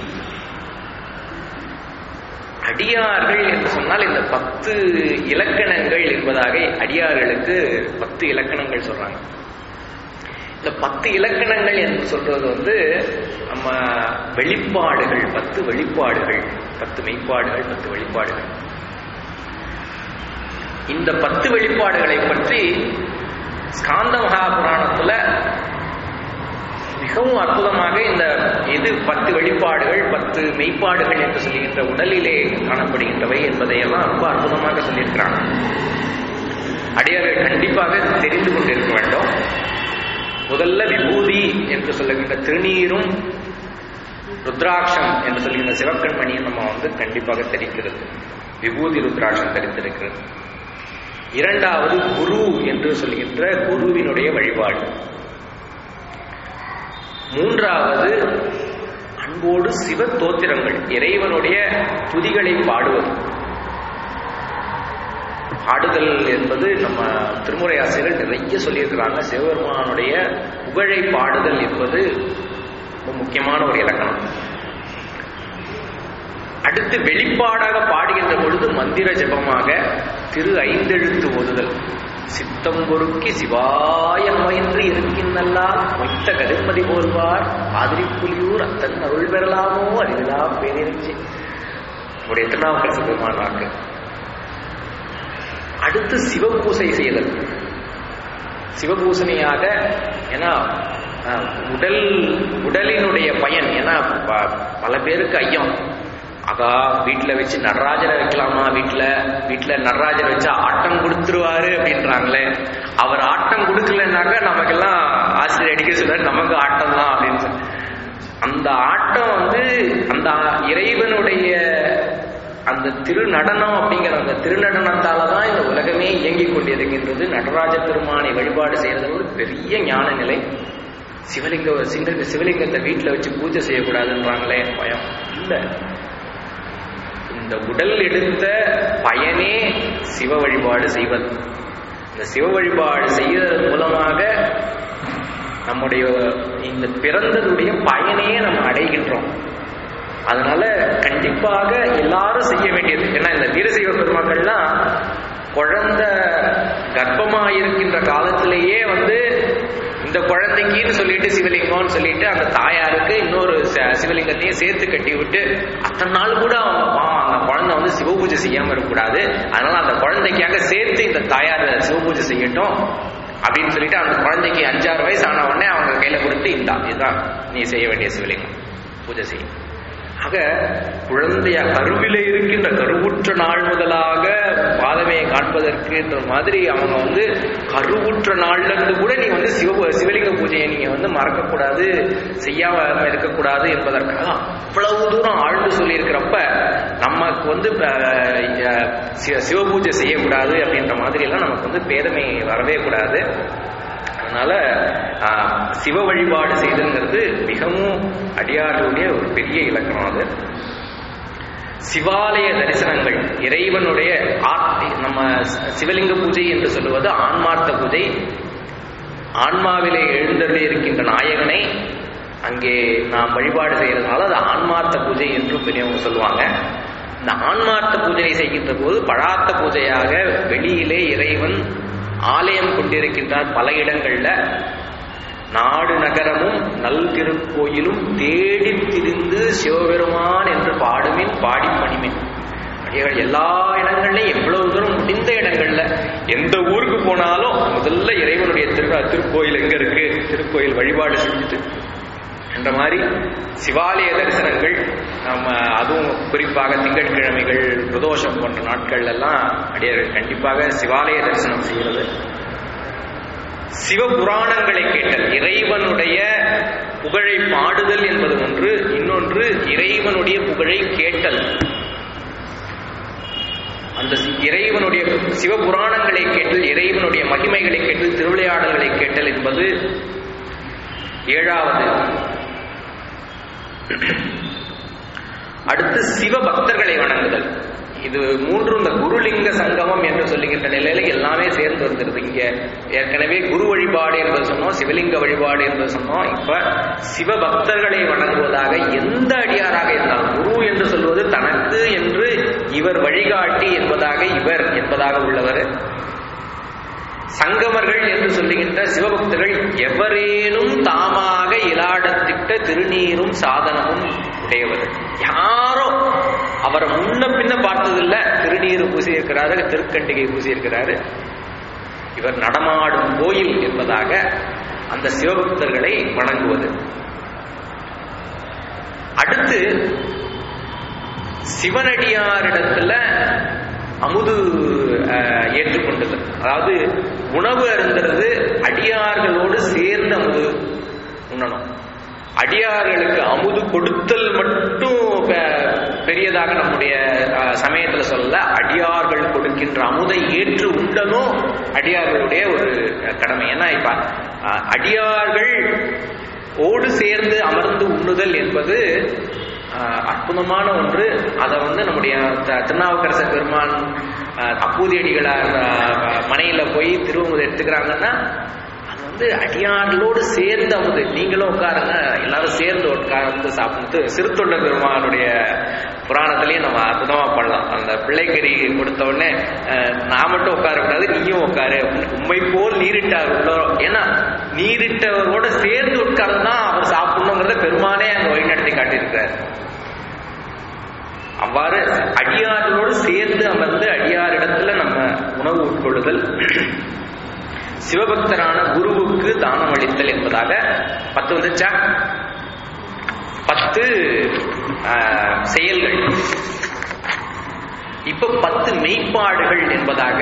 அடியார்கள் என்று சொன்னால் இந்த பத்து இலக்கணங்கள் என்பதாக அடியார்களுக்கு பத்து இலக்கணங்கள் சொல்றாங்க இந்த பத்து இலக்கணங்கள் என்று சொல்றது வந்து நம்ம வெளிப்பாடுகள் பத்து வெளிப்பாடுகள் பத்து மெய்ப்பாடுகள் பத்து வெளிப்பாடுகள் இந்த பத்து வெளிப்பாடுகளை பற்றி ஸ்காந்த மகாபுராணத்துல மிகவும் அற்புதமாக இந்த இது பத்து வெளிப்பாடுகள் பத்து மெய்ப்பாடுகள் என்று சொல்லுகின்ற உடலிலே காணப்படுகின்றவை என்பதையெல்லாம் ரொம்ப அற்புதமாக சொல்லியிருக்கிறாங்க அடியார்கள் கண்டிப்பாக தெரிந்து கொண்டிருக்க வேண்டும் முதல்ல விபூதி என்று சொல்லுகின்ற திருநீரும் ருத்ராட்சம் என்று சொல்லுகின்ற சிவக்கண்மணியும் நம்ம வந்து கண்டிப்பாக தெரிக்கிறது விபூதி ருத்ராட்சம் தெரிந்திருக்கிறது இரண்டாவது குரு என்று சொல்கின்ற குருவினுடைய வழிபாடு மூன்றாவது அன்போடு சிவ தோத்திரங்கள் இறைவனுடைய துதிகளை பாடுவது பாடுதல் என்பது நம்ம திருமுறை ஆசிரியர்கள் நிறைய சொல்லியிருக்கிறாங்க சிவபெருமானுடைய புகழை பாடுதல் என்பது ரொம்ப முக்கியமான ஒரு இலக்கணம் அடுத்து வெளிப்பாடாக பாடுகின்ற பொழுது மந்திர ஜபமாக திரு ஐந்தெழுத்து ஓதுதல் சித்தம் பொறுக்கி சிவாய நோயின்றி இருக்கின்றல்லால் மொய்த்த கதிர்மதி போல்வார் ஆதிரிப்புலியூர் அத்தன் அருள் பெறலாமோ அறிவிலா பேரிருச்சி நம்முடைய திருநாவுக்கரசு பெருமான் வாக்கு அடுத்து சிவபூசை செய்தல் சிவபூசணியாக ஏன்னா அஹ், உடல் உடலினுடைய பயன் ஏன்னா ப- பல பேருக்கு ஐயம் ஆகா வீட்டில் வச்சு நடராஜரை வைக்கலாமா வீட்டில் வீட்டில் நடராஜரை வச்சா ஆட்டம் கொடுத்துருவாரு அப்படின்றாங்களே அவர் ஆட்டம் கொடுக்கலன்னாக்க நமக்கெல்லாம் ஆசிரியர் அடிக்க சொல்றாரு நமக்கு ஆட்டம் தான் அப்படின்னு சொல்லி அந்த ஆட்டம் வந்து அந்த இறைவனுடைய அந்த திருநடனம் அப்படிங்கிற அந்த திருநடனத்தால தான் இந்த உலகமே இயங்கிக் கொண்டிருக்கின்றது நடராஜ பெருமானை வழிபாடு செய்யறது ஒரு பெரிய ஞான நிலை சிவலிங்க சிங்க சிவலிங்கத்தை வீட்டில் வச்சு பூஜை செய்யக்கூடாதுன்றாங்களே பயம் இல்லை இந்த உடல் எடுத்த பயனே சிவ வழிபாடு செய்வது இந்த சிவ வழிபாடு செய்வதன் மூலமாக நம்முடைய இந்த பிறந்ததுடைய பயனையே நம்ம அடைகின்றோம் அதனால கண்டிப்பாக எல்லாரும் செய்ய வேண்டியது ஏன்னா இந்த வீரசைவ பெருமக்கள்லாம் குழந்தை கர்ப்பமா இருக்கின்ற காலத்திலேயே வந்து இந்த குழந்தைக்குன்னு சொல்லிட்டு சிவலிங்கம்னு சொல்லிட்டு அந்த தாயாருக்கு இன்னொரு ச- சிவலிங்கத்தையும் சேர்த்து கட்டி விட்டு அத்தனை நாள் கூட அவங்க பாவம் அந்த குழந்தை வந்து சிவ பூஜை செய்யாம இருக்கக்கூடாது அதனால அந்த குழந்தைக்காக சேர்த்து இந்த தாயார் சிவ பூஜை செய்யட்டும் அப்படின்னு சொல்லிட்டு அந்த குழந்தைக்கு அஞ்சாறு வயசு ஆன உடனே அவங்க கையில கொடுத்து இந்தா இதுதான் நீ செய்ய வேண்டிய சிவலிங்கம் பூஜை செய்யும் ஆக குழந்தைய கருவிலே இருக்கின்ற கருவுற்ற நாள் முதலாக பாதமையை காண்பதற்கு இந்த மாதிரி அவங்க வந்து கருவுற்ற நாள்ல இருந்து கூட நீ வந்து சிவ சிவலிங்க பூஜையை நீங்க வந்து மறக்கக்கூடாது செய்யாம இருக்கக்கூடாது என்பதற்காக அவ்வளவு தூரம் ஆழ்ந்து சொல்லியிருக்கிறப்ப நமக்கு வந்து அஹ், சிவ- சிவபூஜை செய்யக்கூடாது அப்படின்ற மாதிரி எல்லாம் நமக்கு வந்து பேதமை வரவே கூடாது அதனால ஆஹ், சிவ வழிபாடு செய்தல்ங்கிறது மிகவும் அடியார்களுடைய ஒரு பெரிய இலக்கணம் அது சிவாலய தரிசனங்கள் இறைவனுடைய ஆர்த்தி நம்ம சிவலிங்க பூஜை என்று சொல்லுவது ஆன்மார்த்த பூஜை ஆன்மாவிலே எழுந்தருளி இருக்கின்ற நாயகனை அங்கே நாம் வழிபாடு செய்யறதுனால அது ஆன்மார்த்த பூஜை என்றும் பெரியவங்க சொல்லுவாங்க இந்த ஆன்மார்த்த பூஜை செய்கின்ற போது பழார்த்த பூஜையாக வெளியிலே இறைவன் ஆலயம் கொண்டிருக்கின்றார் பல இடங்கள்ல நாடு நகரமும் நல் திருக்கோயிலும் தேடி திரிந்து சிவபெருமான் என்று பாடுமின் பாடி பணிமின் அடிகள் எல்லா இடங்கள்லயும் எவ்வளவு தூரம் முடிந்த இடங்கள்ல எந்த ஊருக்கு போனாலும் முதல்ல இறைவனுடைய திரு திருக்கோயில் எங்க இருக்கு திருக்கோயில் வழிபாடு செஞ்சுட்டு என்ற மாதிரி சிவாலய தரிசனங்கள் நம்ம அதுவும் குறிப்பாக திங்கட்கிழமைகள் பிரதோஷம் போன்ற நாட்கள் எல்லாம் அடியார்கள் கண்டிப்பாக சிவாலய தரிசனம் செய்கிறது சிவபுராணங்களை கேட்டல் இறைவனுடைய புகழை பாடுதல் என்பது ஒன்று இன்னொன்று இறைவனுடைய புகழை கேட்டல் அந்த சி- இறைவனுடைய சிவபுராணங்களை கேட்டல் இறைவனுடைய மகிமைகளை கேட்டல் திருவிளையாடல்களை கேட்டல் என்பது ஏழாவது அடுத்து சிவ பக்தர்களை வணங்குதல் இது மூன்று இந்த குருலிங்க சங்கமம் என்று சொல்லுகின்ற நிலையில எல்லாமே சேர்ந்து வந்துருது இங்க ஏற்கனவே குரு வழிபாடு என்பது சொன்னோம் சிவலிங்க வழிபாடு என்பது சொன்னோம் இப்ப சிவ பக்தர்களை வணங்குவதாக எந்த அடியாராக இருந்தாலும் குரு என்று சொல்வது தனக்கு என்று இவர் வழிகாட்டி என்பதாக இவர் என்பதாக உள்ளவர் சங்கமர்கள் என்று சொல்லுகின்ற சிவபக்தர்கள் எவரேனும் தாமாக இலாடத்திட்ட திருநீரும் சாதனமும் உடையவர் யாரோ அவரை முன்ன பின்ன பார்த்ததில்ல திருநீர் பூசி இருக்கிறாரு திருக்கண்டிகை பூசி இருக்கிறாரு இவர் நடமாடும் கோயில் என்பதாக அந்த சிவபக்தர்களை வணங்குவது அடுத்து சிவனடியாரிடத்துல அமுது அஹ், ஏற்றுக்கொண்டது அதாவது உணவு அருந்துறது அடியார்களோடு சேர்ந்து அமுது உண்ணணும் அடியார்களுக்கு அமுது கொடுத்தல் மட்டும் பெ- பெரியதாக நம்முடைய அஹ், சமயத்துல சொல்லல அடியார்கள் கொடுக்கின்ற அமுதை ஏற்று உண்டலும் அடியார்களுடைய ஒரு அஹ், கடமை ஏன்னா இப்ப அஹ், அடியார்கள் ஓடு சேர்ந்து அமர்ந்து உண்ணுதல் என்பது ஆஹ், அற்புதமான ஒன்று அதை வந்து நம்முடைய த- திருநாவுக்கரசர் பெருமான் ஆஹ், அப்பூதியடிகளார் ஆஹ், மனையில போய் திருவமுது எடுத்துக்கிறாங்கன்னா அது வந்து அடியார்களோடு சேர்ந்து அமுது நீங்களும் உட்காருங்க எல்லாரும் சேர்ந்து உட்கார்ந்து சாப்பிட்டு சிறுத்தொண்ட பெருமானுடைய புராணத்திலேயே நம்ம அற்புதமா பண்ணலாம் அந்த பிள்ளைக்கறி கொடுத்த உடனே அஹ், நான் மட்டும் உட்காரக்கூடாது நீயும் உட்காரு அப்படின்னு உண்மை போல் நீரிட்டார் உள்ளோம் ஏன்னா நீரிட்டவரோட சேர்ந்து உட்கார்ந்து தான் அவர் சாப்பிடணுங்கிறத பெருமானே அங்க வழிநடத்தி காட்டியிருக்கிறார் அவ்வாறு அடியார்களோடு சேர்ந்து அமர்ந்து அடியாரிடத்துல நம்ம உணவு உட்கொள்ளுதல் சிவபக்தரான குருவுக்கு தானம் அளித்தல் என்பதாக பத்து வந்துச்சா பத்து ஆஹ், செயல்கள் இப்ப பத்து மெய்ப்பாடுகள் என்பதாக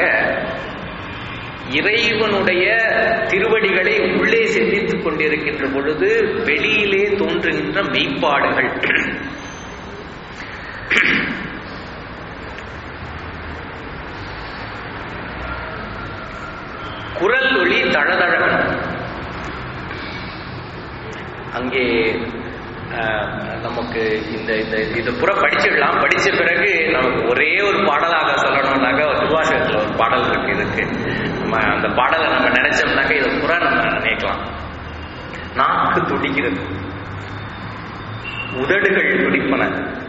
இறைவனுடைய திருவடிகளை உள்ளே சிந்தித்துக் கொண்டிருக்கின்ற பொழுது வெளியிலே தோன்றுகின்ற மெய்ப்பாடுகள் குரல் ஒளி தழதழகணும் அங்கே அஹ், நமக்கு இந்த இந்த இது புற படிச்சிடலாம் படிச்ச பிறகு நமக்கு ஒரே ஒரு பாடலாக சொல்லணும்னாக்க ஒரு திருவாசகத்தில் ஒரு பாடல் இருக்கு இதுக்கு நம்ம அந்த பாடலை நம்ம நினைச்சோம்னாக்க இதை புற நம்ம நினைக்கலாம் நாக்கு துடிக்கிறது உதடுகள் துடிப்பன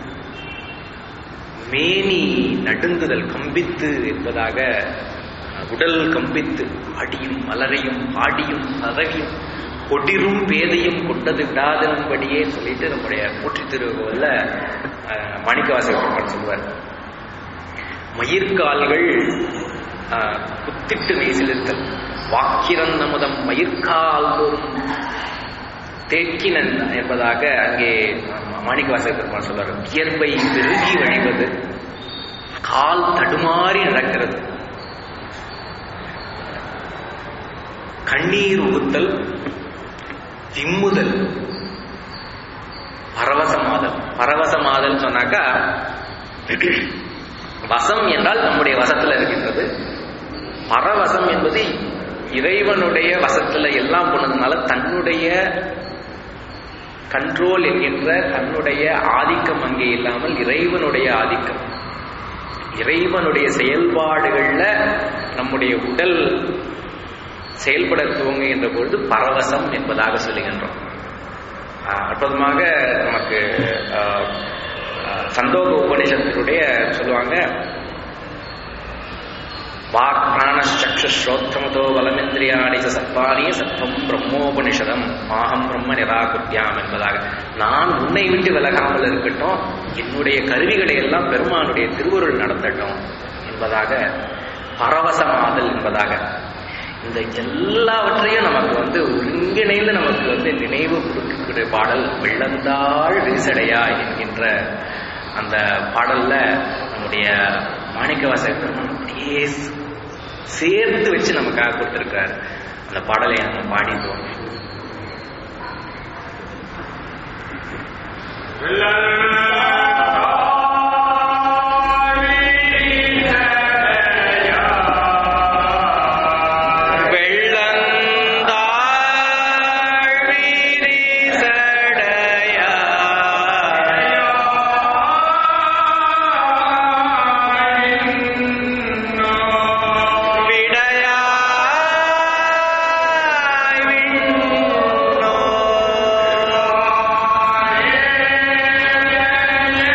மேனி நடுங்குதல் கம்பித்து என்பதாக உடல் கம்பித்து அடியும் மலரையும் ஆடியும் பதவியும் கொடிரும் பேதையும் கொண்டது விடாதன்படியே சொல்லிட்டு நம்முடைய கூற்றி திருவுகள்ல மாணிக்கவாசகர் சொல்லுவார் மயிர்கால்கள் அஹ், குத்திட்டு மெய்சிலிருத்தல் வாக்கிரன் நமுதம் மயிர்கால் தோறும் தேக்கினன் என்பதாக அங்கே மாணிக்கவாசக பெருமாள் சொல்றாரு வியர்வை பெருகி வழிவது கால் தடுமாறி நடக்கிறது கண்ணீர் ஊத்தல் விம்முதல் பரவசமாதல் பரவசமாதல் சொன்னாக்கா வசம் என்றால் நம்முடைய வசத்துல இருக்கின்றது பரவசம் என்பது இறைவனுடைய வசத்துல எல்லாம் போனதுனால தன்னுடைய கண்ட்ரோல் என்கின்ற தன்னுடைய ஆதிக்கம் அங்கே இல்லாமல் இறைவனுடைய ஆதிக்கம் இறைவனுடைய செயல்பாடுகள்ல நம்முடைய உடல் செயல்பட துவங்குகின்ற பொழுது பரவசம் என்பதாக சொல்லுகின்றோம் ஆஹ் அற்புதமாக நமக்கு ஆஹ், ஆஹ், சந்தோக உபநிஷத்தினுடைய சொல்லுவாங்க வாக் பிராண சக்ஷு ஸ்ரோத்தமதோ பலமிந்திரியாணி ச சத்வானி சத்வம் பிரம்மோபனிஷதம் மாகம் பிரம்ம நிராகுத்தியாம் என்பதாக நான் உன்னை விட்டு விலகாமல் இருக்கட்டும் என்னுடைய கருவிகளை எல்லாம் பெருமானுடைய திருவருள் நடத்தட்டும் என்பதாக பரவசமாதல் என்பதாக இந்த எல்லாவற்றையும் நமக்கு வந்து ஒருங்கிணைந்து நமக்கு வந்து நினைவு கொடுக்கக்கூடிய பாடல் வெள்ளந்தாள் விரிசடையா என்கின்ற அந்த பாடல்ல நம்முடைய மாணிக்கவாசக பெருமான் அப்படியே சேர்த்து வச்சு நமக்காக கொடுத்திருக்காரு அந்த பாடலை நம்ம பாடிப்போம் வெள்ளந்தாள் விரிசடையா விடையாய் விண்ணோ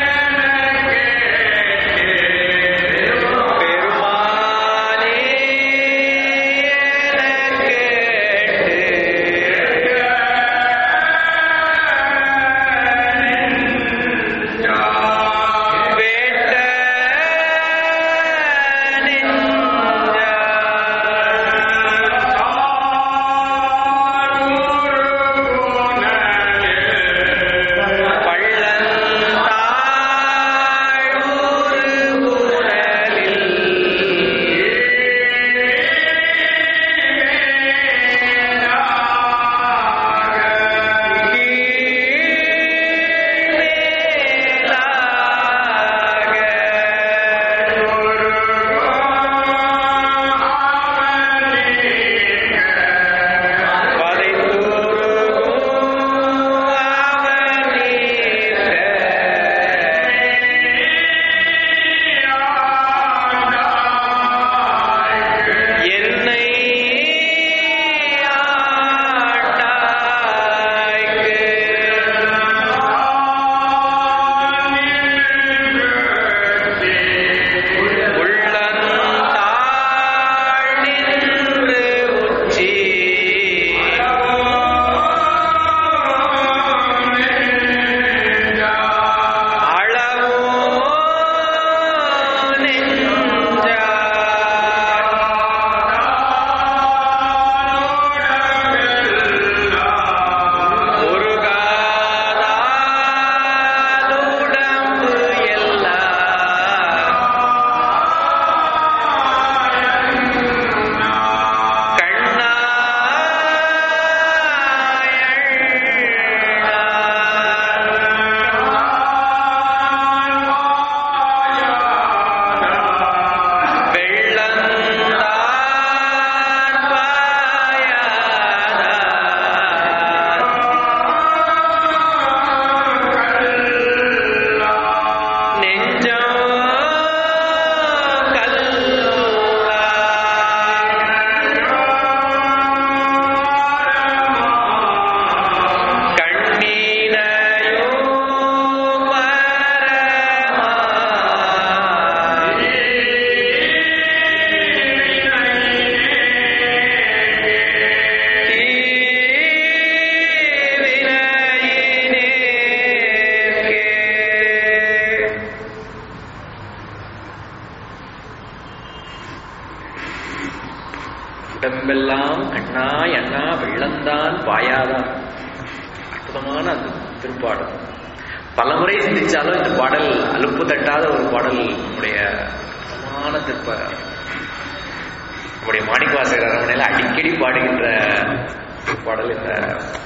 பாலமெல்லாம் கண்ணாய் அண்ணா வெள்ளந்தான் பாயாதான் அற்புதமான அந்த திருப்பாடல் பலமுறை சிந்திச்சாலும் இந்த பாடல் அலுப்பு தட்டாத ஒரு பாடல் நம்முடைய அற்புதமான திருப்ப நம்முடைய மாணிக்கவாசகர் அரண்மனையில் அடிக்கடி பாடுகின்ற பாடல் இந்த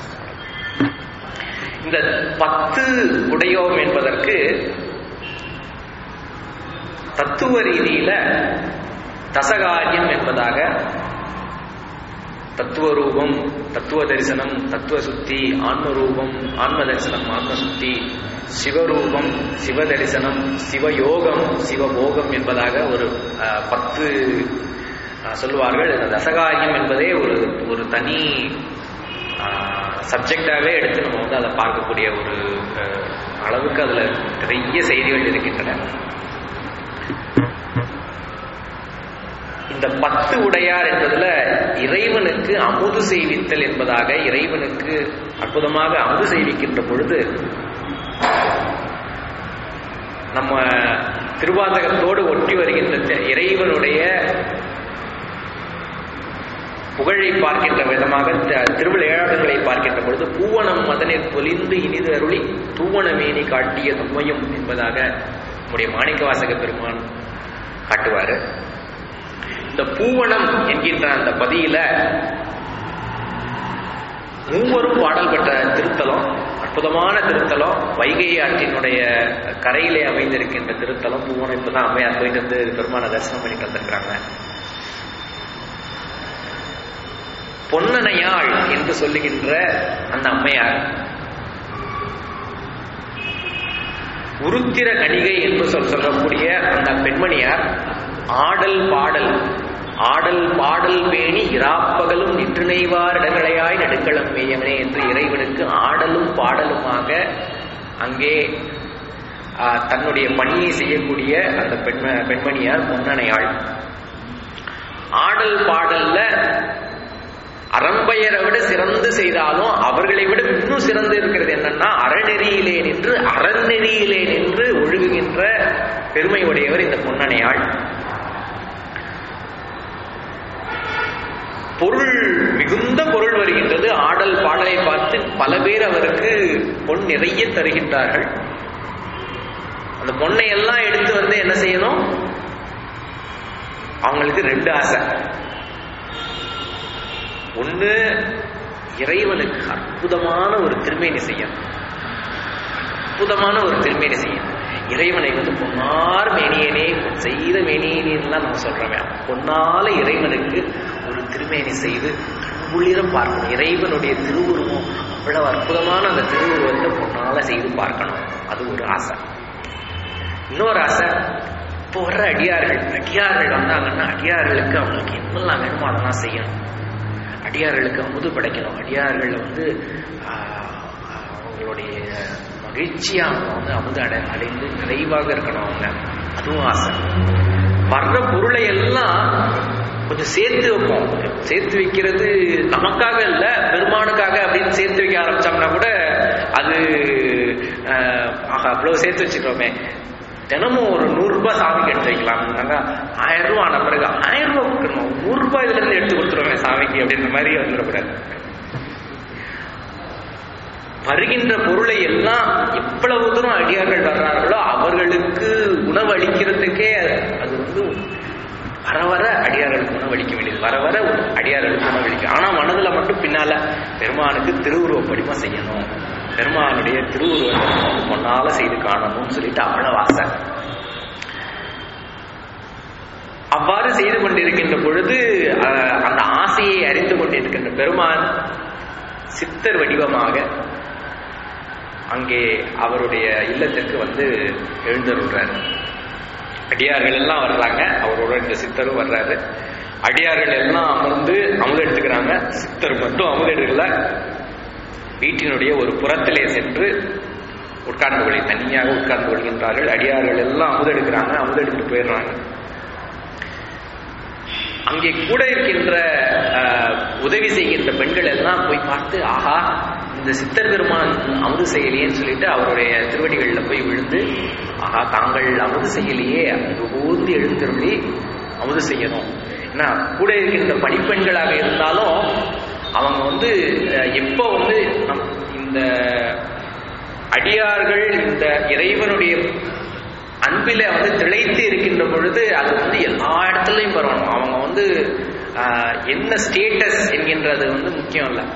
இந்த பத்து உடையோம் என்பதற்கு தத்துவ ரீதியில தசகாரியம் என்பதாக தத்துவ ரூபம் தத்துவ தரிசனம் தத்துவ சுத்தி ஆன்ம ரூபம் ஆன்ம தரிசனம் ஆன்ம சுத்தி சிவரூபம் சிவ தரிசனம் சிவயோகம் சிவபோகம் என்பதாக ஒரு அஹ், பத்து அஹ், சொல்லுவார்கள் இந்த தசகாரியம் என்பதே ஒரு ஒரு தனி சப்ஜெக்டாகவே எடுத்து நம்ம வந்து அதை பார்க்கக்கூடிய ஒரு அஹ், அளவுக்கு அதுல நிறைய செய்திகள் இருக்கின்றன இந்த பத்து உடையார் என்பதுல இறைவனுக்கு அமுது செய்வித்தல் என்பதாக இறைவனுக்கு அற்புதமாக அமுது செய்விக்கின்ற பொழுது நம்ம திருவாசகத்தோடு ஒட்டி வருகின்ற த- இறைவனுடைய புகழை பார்க்கின்ற விதமாக த- திருவிளையாடல்களை பார்க்கின்ற பொழுது பூவனம் மதனில் பொலிந்து இனிது அருளி தூவன மேனி காட்டிய நும்மையும் என்பதாக நம்முடைய மாணிக்கவாசக பெருமான் காட்டுவாரு இந்த பூவனம் என்கின்ற அந்த பதியில மூவரும் பாடல் பெற்ற திருத்தலம் அற்புதமான திருத்தலம் வைகை ஆற்றினுடைய கரையிலே அமைந்திருக்கின்ற திருத்தலம் பூவனம் இப்பதான் அம்மையார் போயிட்டு வந்து பெருமான தரிசனம் பண்ணிட்டு வந்திருக்கிறாங்க பொன்னனையாள் என்று சொல்லுகின்ற அந்த அம்மையார் உருத்திர கணிகை என்று சொல் சொல்லக்கூடிய அந்த பெண்மணியார் ஆடல் பாடல் ஆடல் பாடல் பேணி இராப்பகலும் நின்று நெய்வார் இடங்களையாய் நெடுங்களம் மேயவனே என்று இறைவனுக்கு ஆடலும் பாடலுமாக அங்கே ஆ, தன்னுடைய பணியை செய்யக்கூடிய அந்த பெண்ம பெண்மணியார் பொன்னனையாள் ஆடல் பாடல்ல அறம்பெயரை விட சிறந்து செய்தாலும் அவர்களை விட இன்னும் சிறந்து இருக்கிறது என்னன்னா அறநெறியிலே நின்று அறநெறியிலே நின்று ஒழுகுகின்ற பெருமை உடையவர் இந்த பொன்னனையாள் பொருள் மிகுந்த பொருள் வருகின்றது ஆடல் பாடலை பார்த்து பல பேர் அவருக்கு பொன் நிறைய தருகின்றார்கள் அந்த பொண்ணை எல்லாம் எடுத்து வந்து என்ன செய்யணும் அவங்களுக்கு ரெண்டு ஆசை ஒண்ணு இறைவனுக்கு அற்புதமான ஒரு திருமேனி செய்யணும் அற்புதமான ஒரு திருமேனி செய்யணும் இறைவனை வந்து பொன்னார் மேனியனே பொன் செய்த மேனியனேன்லாம் நம்ம சொல்றோமே பொன்னால இறைவனுக்கு ஒரு திருமேனி செய்து கண்குளிர பார்க்கணும் இறைவனுடைய திருவுருவம் அவ்வளவு அற்புதமான அந்த திருவுருவத்தை பொன்னால செய்து பார்க்கணும் அது ஒரு ஆசை இன்னொரு ஆசை இப்போ வர்ற அடியார்கள் அடியார்கள் வந்தாங்கன்னா அடியார்களுக்கு அவங்களுக்கு என்னெல்லாம் வேணுமோ அதெல்லாம் செய்யணும் அடியார்களுக்கு அமுது படைக்கணும் அடியார்கள் வந்து ஆஹ், அவங்களுடைய மகிழ்ச்சியா அவங்க வந்து அமுது அடை அடைந்து நிறைவாக இருக்கணும் அவங்க அதுவும் ஆசை வர்ற பொருளை எல்லாம் கொஞ்சம் சேர்த்து வைப்போம் சேர்த்து வைக்கிறது நமக்காக இல்ல பெருமானுக்காக அப்படின்னு சேர்த்து வைக்க ஆரம்பிச்சோம்னா கூட அது ஆஹ், ஆஹா அவ்வளவு சேர்த்து வச்சுக்கிறோமே தினமும் ஒரு நூறு ரூபாய் சாமிக்கு எடுத்து வைக்கலாம் ஆயிரம் ரூபாய் ஆன பிறகு ஆயிரம் ரூபாய் கொடுக்கணும் நூறு ரூபாய் இதுல இருந்து எடுத்து கொடுத்துருவேன் சாமிக்கு அப்படின்ற மாதிரி வந்துடக்கூடாது வருகின்ற பொருளை எல்லாம் எவ்வளவு தூரம் அடியார்கள் வர்றார்களோ அவர்களுக்கு உணவு அளிக்கிறதுக்கே அது வந்து வர வர அடியார்களுக்கு உணவு அளிக்க வேண்டியது வர வர அடியார்களுக்கு உணவு அளிக்க ஆனா மனதுல மட்டும் பின்னால பெருமானுக்கு திருவுருவப்படிமா செய்யணும் பெருமானுடைய திருவுருவத்தை நம்ம வந்து பொன்னால செய்து காணணும்னு சொல்லிட்டு அவ்வளவு ஆசை அவ்வாறு செய்து கொண்டிருக்கின்ற பொழுது அஹ், அந்த ஆசையை அறிந்து கொண்டிருக்கின்ற பெருமான் சித்தர் வடிவமாக அங்கே அவருடைய இல்லத்திற்கு வந்து எழுந்தருள்றாரு அடியார்கள் எல்லாம் வர்றாங்க அவரோட இந்த சித்தரும் வர்றாரு அடியார்கள் எல்லாம் அமர்ந்து அமுது எடுத்துக்கிறாங்க சித்தர் மட்டும் அமுது எடுக்கல வீட்டினுடைய ஒரு புறத்திலே சென்று உட்கார்ந்து கொள்ளி தனியாக உட்கார்ந்து கொள்கின்றார்கள் அடியார்கள் எல்லாம் அமுது எடுக்கிறாங்க அமுது எடுத்துட்டு போயிடுறாங்க அங்கே கூட இருக்கின்ற அஹ், உதவி செய்கின்ற பெண்கள் எல்லாம் போய் பார்த்து ஆஹா இந்த சித்தர் பெருமான் அமுது செய்யலையேன்னு சொல்லிட்டு அவருடைய திருவடிகளில் போய் விழுந்து ஆஹா தாங்கள் அமுது செய்யலையே அங்கு ஊர்ந்து எழுந்தருளி அமுது செய்யணும் ஏன்னா கூட இருக்கின்ற பணிப்பெண்களாக இருந்தாலும் அவங்க வந்து அஹ், எப்போ வந்து நம் இந்த அடியார்கள் இந்த இறைவனுடைய அன்பில வந்து திளைத்து இருக்கின்ற பொழுது அது வந்து எல்லா இடத்துலையும் பரவணும் அவங்க வந்து ஆஹ், என்ன ஸ்டேட்டஸ் என்கின்றது வந்து முக்கியம் இல்லை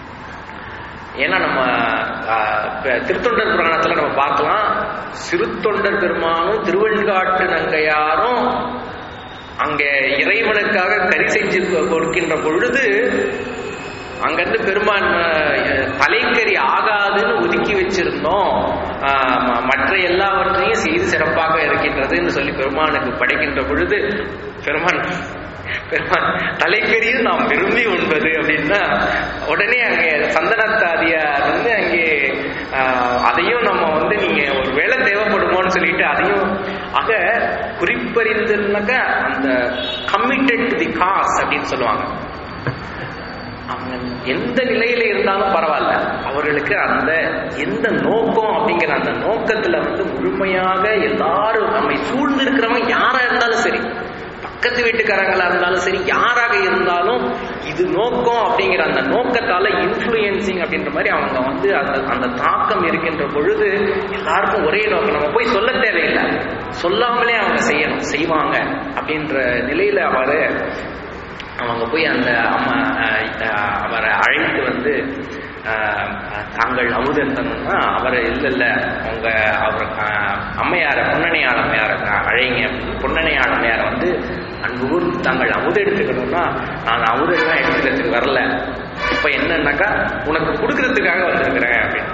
ஏன்னா நம்ம ஆஹ், இப்ப திருத்தொண்டர் புராணத்துல நம்ம பார்க்கலாம் சிறுத்தொண்டர் பெருமானும் திருவெண்காட்டு நங்கையாரும் அங்க இறைவனுக்காக கறி செஞ்சு கொ- கொடுக்கின்ற பொழுது அங்கிருந்து பெருமான் அஹ், தலைக்கறி ஆகாதுன்னு ஒதுக்கி வச்சிருந்தோம் ஆஹ், ம- மற்ற எல்லாவற்றையும் செய்து சிறப்பாக இருக்கின்றதுன்னு சொல்லி பெருமானுக்கு படைக்கின்ற பொழுது பெருமான் பெருமான் தலைக்கறியும் நாம் விரும்பி உண்பது அப்படின்னா உடனே அங்கே சந்தனத்தாதியார் வந்து அங்கே ஆஹ், அதையும் நம்ம வந்து நீங்க ஒரு வேலை தேவைப்படுமோன்னு சொல்லிட்டு அதையும் ஆக குறிப்பறிந்துனாக்கா அந்த கமிட்டட் டு தி காஸ் அப்படின்னு சொல்லுவாங்க அவங்க எந்த நிலையில இருந்தாலும் பரவாயில்ல அவர்களுக்கு அந்த எந்த நோக்கம் அப்படிங்கிற அந்த நோக்கத்துல வந்து முழுமையாக எல்லாரும் நம்மை சூழ்ந்து இருக்கிறவங்க யாரா இருந்தாலும் சரி பக்கத்து வீட்டுக்காரங்களா இருந்தாலும் சரி யாராக இருந்தாலும் இது நோக்கம் அப்படிங்கிற அந்த நோக்கத்தால இன்ஃப்ளூயன்சிங் அப்படின்ற மாதிரி அவங்க வந்து அந்த அந்த தாக்கம் இருக்கின்ற பொழுது எல்லாருக்கும் ஒரே நோக்கம் நம்ம போய் சொல்ல தேவையில்லை சொல்லாமலே அவங்க செய்யணும் செய்வாங்க அப்படின்ற நிலையில அவரு அவங்க போய் அந்த அம்மா அஹ், அஹ், அவரை அழைத்து வந்து அஹ், அஹ், தாங்கள் அமுதந்தன்னா அவரை இல்ல இல்ல உங்க அவர் அஹ், அம்மையார பொன்னணையார் அம்மையார அழைங்க அப்படின்னு பொன்னணையார் அம்மையாரை வந்து அன்பு கூர்ந்து தாங்கள் அமுது எடுத்துக்கணும்னா நான் அமுதெல்லாம் எடுத்துக்கிறதுக்கு வரல இப்ப என்னன்னாக்கா உனக்கு கொடுக்கறதுக்காக வந்திருக்கிறேன் அப்படின்னு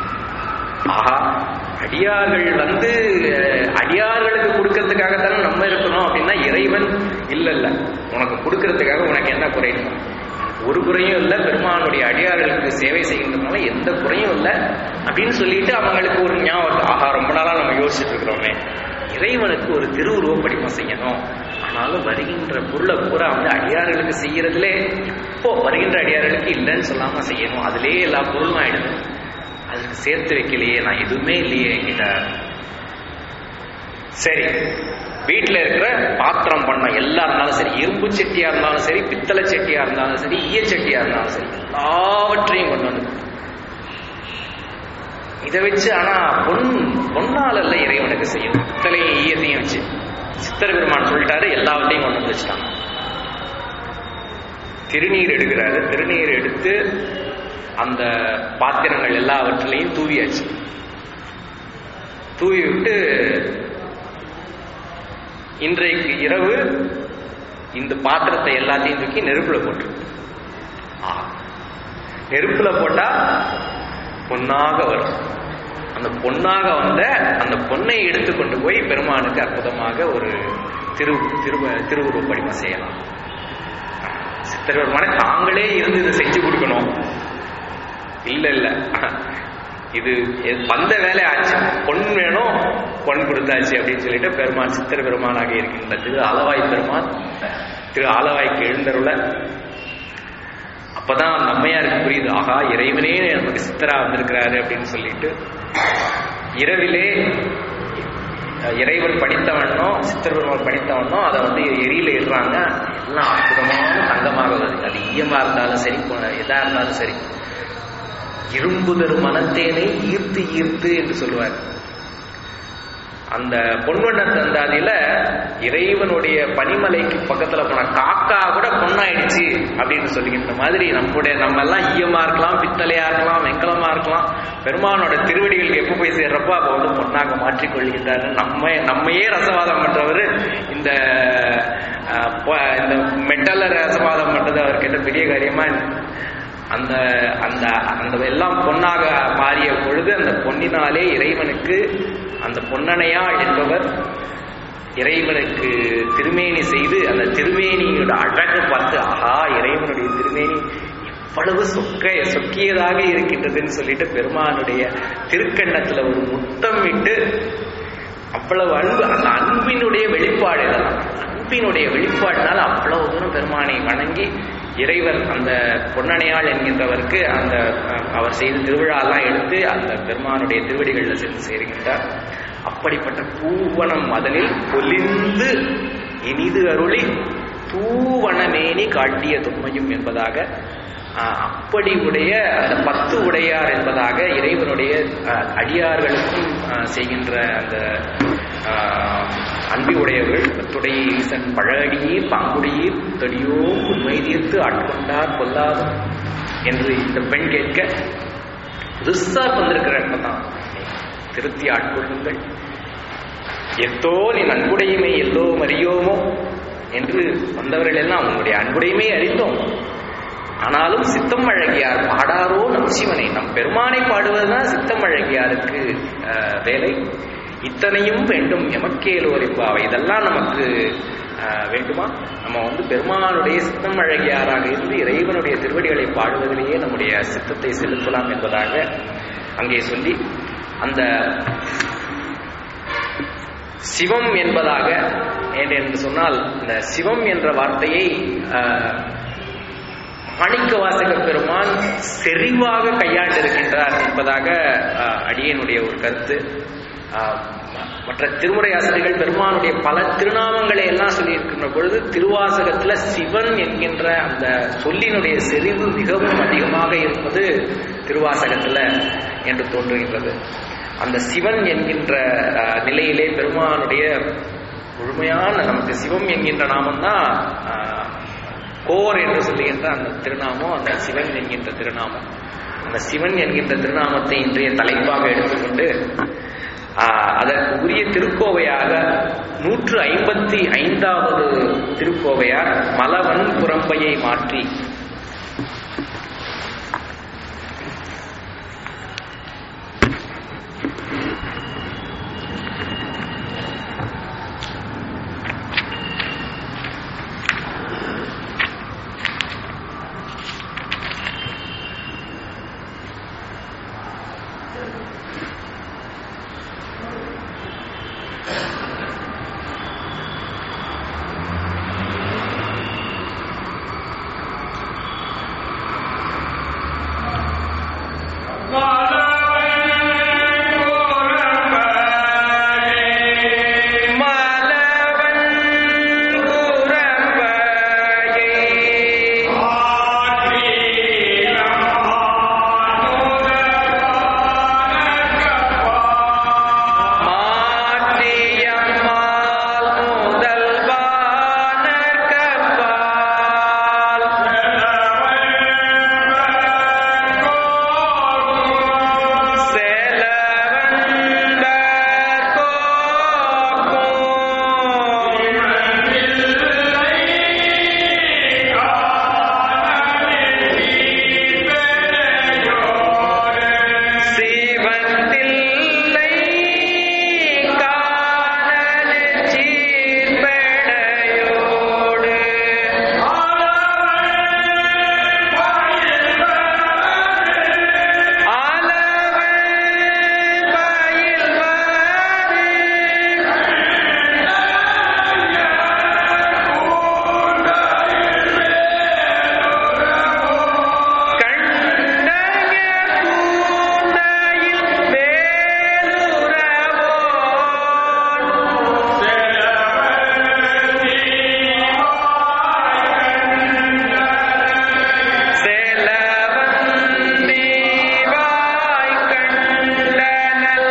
ஆஹா அடியார்கள் வந்து அஹ், அடியார்களுக்கு கொடுக்கறதுக்காக தானே நம்ம இருக்கணும் அப்படின்னா இறைவன் இல்ல இல்ல உனக்கு கொடுக்கறதுக்காக உனக்கு என்ன குறையும் ஒரு குறையும் இல்லை பெருமானுடைய அடியார்களுக்கு சேவை செய்கின்றதுனால எந்த குறையும் இல்லை அப்படின்னு சொல்லிட்டு அவங்களுக்கு ஒரு ஞாபகம் ஆஹா ரொம்ப நாளா நம்ம யோசிச்சுட்டு இருக்கிறோமே இறைவனுக்கு ஒரு திருவுருவ படிப்பம் செய்யணும் ஆனாலும் வருகின்ற பொருளை பூரா வந்து அடியார்களுக்கு செய்யறதுலே இப்போ வருகின்ற அடியார்களுக்கு இல்லைன்னு சொல்லாம செய்யணும் அதுலயே எல்லா பொருளும் ஆயிடுது அதுக்கு சேர்த்து வைக்கலையே நான் எதுவுமே இல்லையே என்கிட்ட சரி வீட்டில் இருக்கிற பாத்திரம் பண்ண எல்லாம் இருந்தாலும் சரி இரும்பு சட்டியா இருந்தாலும் சரி பித்தளை சட்டியா இருந்தாலும் சரி ஈய சட்டியா இருந்தாலும் சரி எல்லாவற்றையும் கொண்டு வந்து இதை வச்சு ஆனா பொன் பொன்னால் அல்ல இறைவனுக்கு செய்யணும் பித்தளையும் ஈயத்தையும் வச்சு சித்தர் பெருமான் சொல்லிட்டாரு எல்லாவற்றையும் கொண்டு வந்து வச்சுட்டாங்க திருநீர் எடுக்கிறாரு திருநீர் எடுத்து அந்த பாத்திரங்கள் எல்லாவற்றிலையும் தூவியாச்சு தூவி விட்டு இன்றைக்கு இரவு இந்த பாத்திரத்தை எல்லாத்தையும் தூக்கி நெருப்புல போட்டு ஆ, நெருப்புல போட்டா பொன்னாக வரும் அந்த பொன்னாக வந்த அந்த பொன்னை எடுத்து கொண்டு போய் பெருமானுக்கு அற்புதமாக ஒரு திரு திரு திருவுருவ படிமம் செய்யலாம் சித்தர் பெருமானை தாங்களே இருந்து இதை செஞ்சு கொடுக்கணும் இல்ல இல்ல இது எ- வந்த வேலை ஆச்சு பொன் வேணும் பொன் கொடுத்தாச்சு அப்படின்னு சொல்லிட்டு பெருமான் சித்தர் பெருமானாக இருக்கின்ற திரு ஆலவாய் பெருமான் திரு ஆலவாய்க்கு எழுந்தருள அப்பதான் நம்மையாருக்கு புரியுது ஆகா இறைவனே நமக்கு சித்தரா வந்திருக்கிறாரு அப்படின்னு சொல்லிட்டு இரவிலே அஹ், இறைவன் படித்தவனோ சித்தர் பெருமான் படித்தவனோ அதை வந்து எரியில இடுறாங்க எல்லாம் அற்புதமான தங்கமாக வருது அது ஈயமா இருந்தாலும் சரி பொ- எதா இருந்தாலும் சரி இரும்புதரு மனத்தேனை ஈர்த்து ஈர்த்து என்று சொல்லுவார் அந்த பொன்வண்ண தந்தாதியில இறைவனுடைய பனிமலைக்கு பக்கத்துல போன காக்கா கூட பொண்ணாயிடுச்சு அப்படின்னு சொல்லிக்கின்ற மாதிரி நம்முடைய நம்ம எல்லாம் ஈயமா இருக்கலாம் பித்தளையா இருக்கலாம் வெங்கலமா இருக்கலாம் பெருமானோட திருவடிகளுக்கு எப்ப போய் சேர்றப்போ அப்ப வந்து பொண்ணாக மாற்றிக் கொள்கின்றாரு நம்ம நம்மையே ரசவாதம் பண்றவர் இந்த அஹ், பொ- இந்த மெட்டல்ல ரசவாதம் பண்றது அவருக்கு என்ன பெரிய காரியமா அந்த அந்த அந்த எல்லாம் பொன்னாக மாறிய பொழுது அந்த பொன்னினாலே இறைவனுக்கு அந்த பொன்னணையாள் என்பவர் இறைவனுக்கு திருமேனி செய்து அந்த திருமேனியோட அழகு பார்த்து ஆஹா இறைவனுடைய திருமேனி எவ்வளவு சொக்க சொக்கியதாக இருக்கின்றதுன்னு சொல்லிட்டு பெருமானுடைய திருக்கண்ணத்துல ஒரு முத்தம் விட்டு அவ்வளவு அன்பு அந்த அன்பினுடைய வெளிப்பாடு இதெல்லாம் அன்பினுடைய வெளிப்பாடுனால அவ்வளவு தூரம் பெருமானை வணங்கி இறைவர் அந்த பொன்னணையாள் என்கின்றவருக்கு அந்த அஹ், அவர் செய்த திருவிழாலாம் எடுத்து அந்த பெருமானுடைய திருவடிகளில் சென்று சேருகின்றார் அப்படிப்பட்ட பூவனம் மதனில் பொலிந்து இனிது அருளி தூவனமேனி காட்டிய தொன்மையும் என்பதாக ஆஹ், அப்படி உடைய அந்த பத்து உடையார் என்பதாக இறைவனுடைய ஆஹ், அடியார்களுக்கும் ஆஹ், செய்கின்ற அந்த ஆஹ், அன்பி உடையவர்கள் பத்துடைய ஈசன் பழகடியே பாங்குடியே புத்தடியோ உண்மை தீர்த்து ஆட்கொண்டார் கொல்லாதும் என்று இந்த பெண் கேட்க புதுசா வந்திருக்கிற இப்பதான் திருத்தி ஆட்கொள்ளுங்கள் எத்தோ நீ நன்குடையுமை எல்லோ அறியோமோ என்று வந்தவர்கள் எல்லாம் உங்களுடைய அன்புடையுமை அறிந்தோம் ஆனாலும் சித்தம் அழகியார் பாடாரோ நம் சிவனை நம் பெருமானை பாடுவதுதான் சித்தம் அழகியாருக்கு அஹ், வேலை இத்தனையும் வேண்டும் எமக்கேலோர் என்பாவை இதெல்லாம் நமக்கு அஹ், வேண்டுமா நம்ம வந்து பெருமானுடைய சித்தம் அழகியாராக இருந்து இறைவனுடைய திருவடிகளை பாடுவதிலேயே நம்முடைய சித்தத்தை செலுத்தலாம் என்பதாக அங்கே சொல்லி அந்த சிவம் என்பதாக ஏன் என்று சொன்னால் இந்த சிவம் என்ற வார்த்தையை ஆஹ், மாணிக்க வாசக பெருமான் செறிவாக கையாண்டிருக்கின்றார் என்பதாக ஆஹ், அடியனுடைய ஒரு கருத்து ஆஹ், ம- மற்ற திருமுறை ஆசிரியர்கள் பெருமானுடைய பல திருநாமங்களை எல்லாம் சொல்லியிருக்கின்ற பொழுது திருவாசகத்துல சிவன் என்கின்ற அந்த சொல்லினுடைய செறிவு மிகவும் அதிகமாக இருப்பது திருவாசகத்துல என்று தோன்றுகின்றது அந்த சிவன் என்கின்ற ஆஹ், நிலையிலே பெருமானுடைய முழுமையான நமக்கு சிவம் என்கின்ற நாமம்தான் ஆஹ், கோர் என்று சொல்லுகின்ற அந்த திருநாமம் அந்த சிவன் என்கின்ற திருநாமம் அந்த சிவன் என்கின்ற திருநாமத்தை இன்றைய தலைப்பாக எடுத்துக்கொண்டு ஆஹ், அதற்கு உரிய திருக்கோவையாக நூற்று ஐம்பத்தி ஐந்தாவது திருக்கோவையார் மலவன் புறம்பையை மாற்றி மலவன் புறம்பையை மாற்றியம்மாள் முதல்வானர் கப்பால் செலவந்த சிவத்தில்லை காணல் சீர்படையோடு அளவன் பயில்வாரு கண்டய கூந்தையில் வேலுறவோன் செலவந்தீவாய் கண்டனல்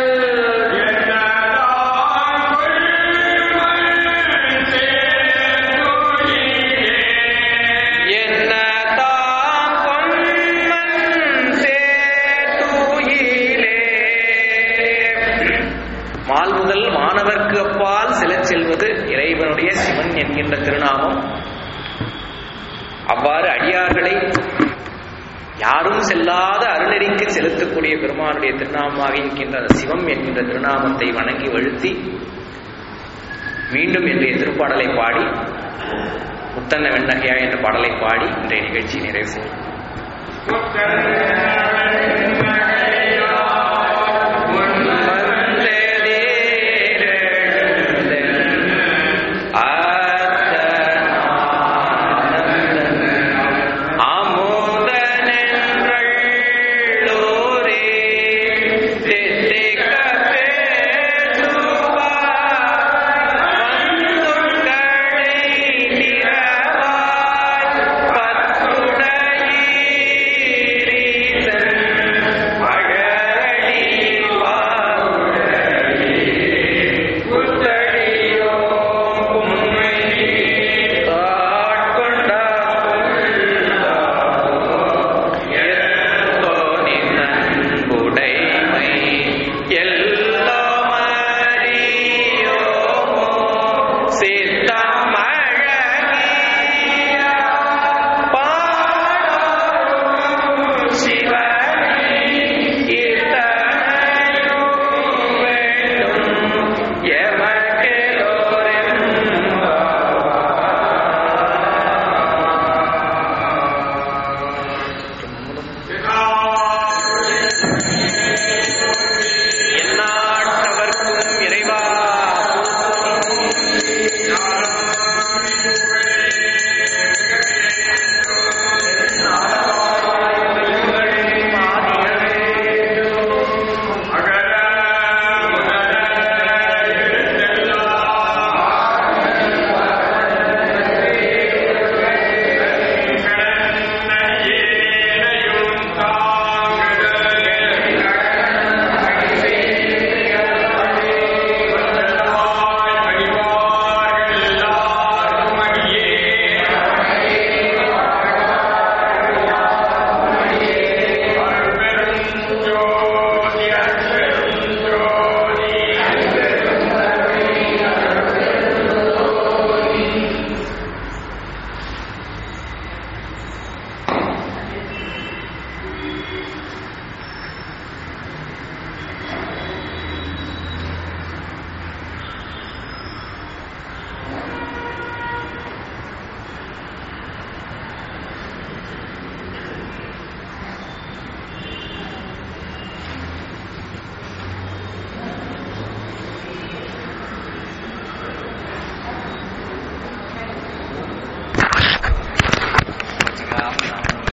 என்னதாம் பொன்மன் சேத்துயிலே மால் முதல் மாணவர்க்கு அப்பால் சிலச் செல்வது இறைவனுடைய சிவன் என்கின்ற திருநாமம் அவ்வாறு அடியார்களை யாரும் செல்லாத அருணெறிக்கு செலுத்தக்கூடிய பெருமானுடைய திருநாமமாக இருக்கின்ற அந்த சிவம் என்கின்ற திருநாமத்தை வணங்கி வழுத்தி மீண்டும் இன்றைய திருப்பாடலை பாடி முத்தன்ன வெண்ணகையா என்ற பாடலை பாடி இன்றைய நிகழ்ச்சியை நிறைவு செய்யும் முத்தன்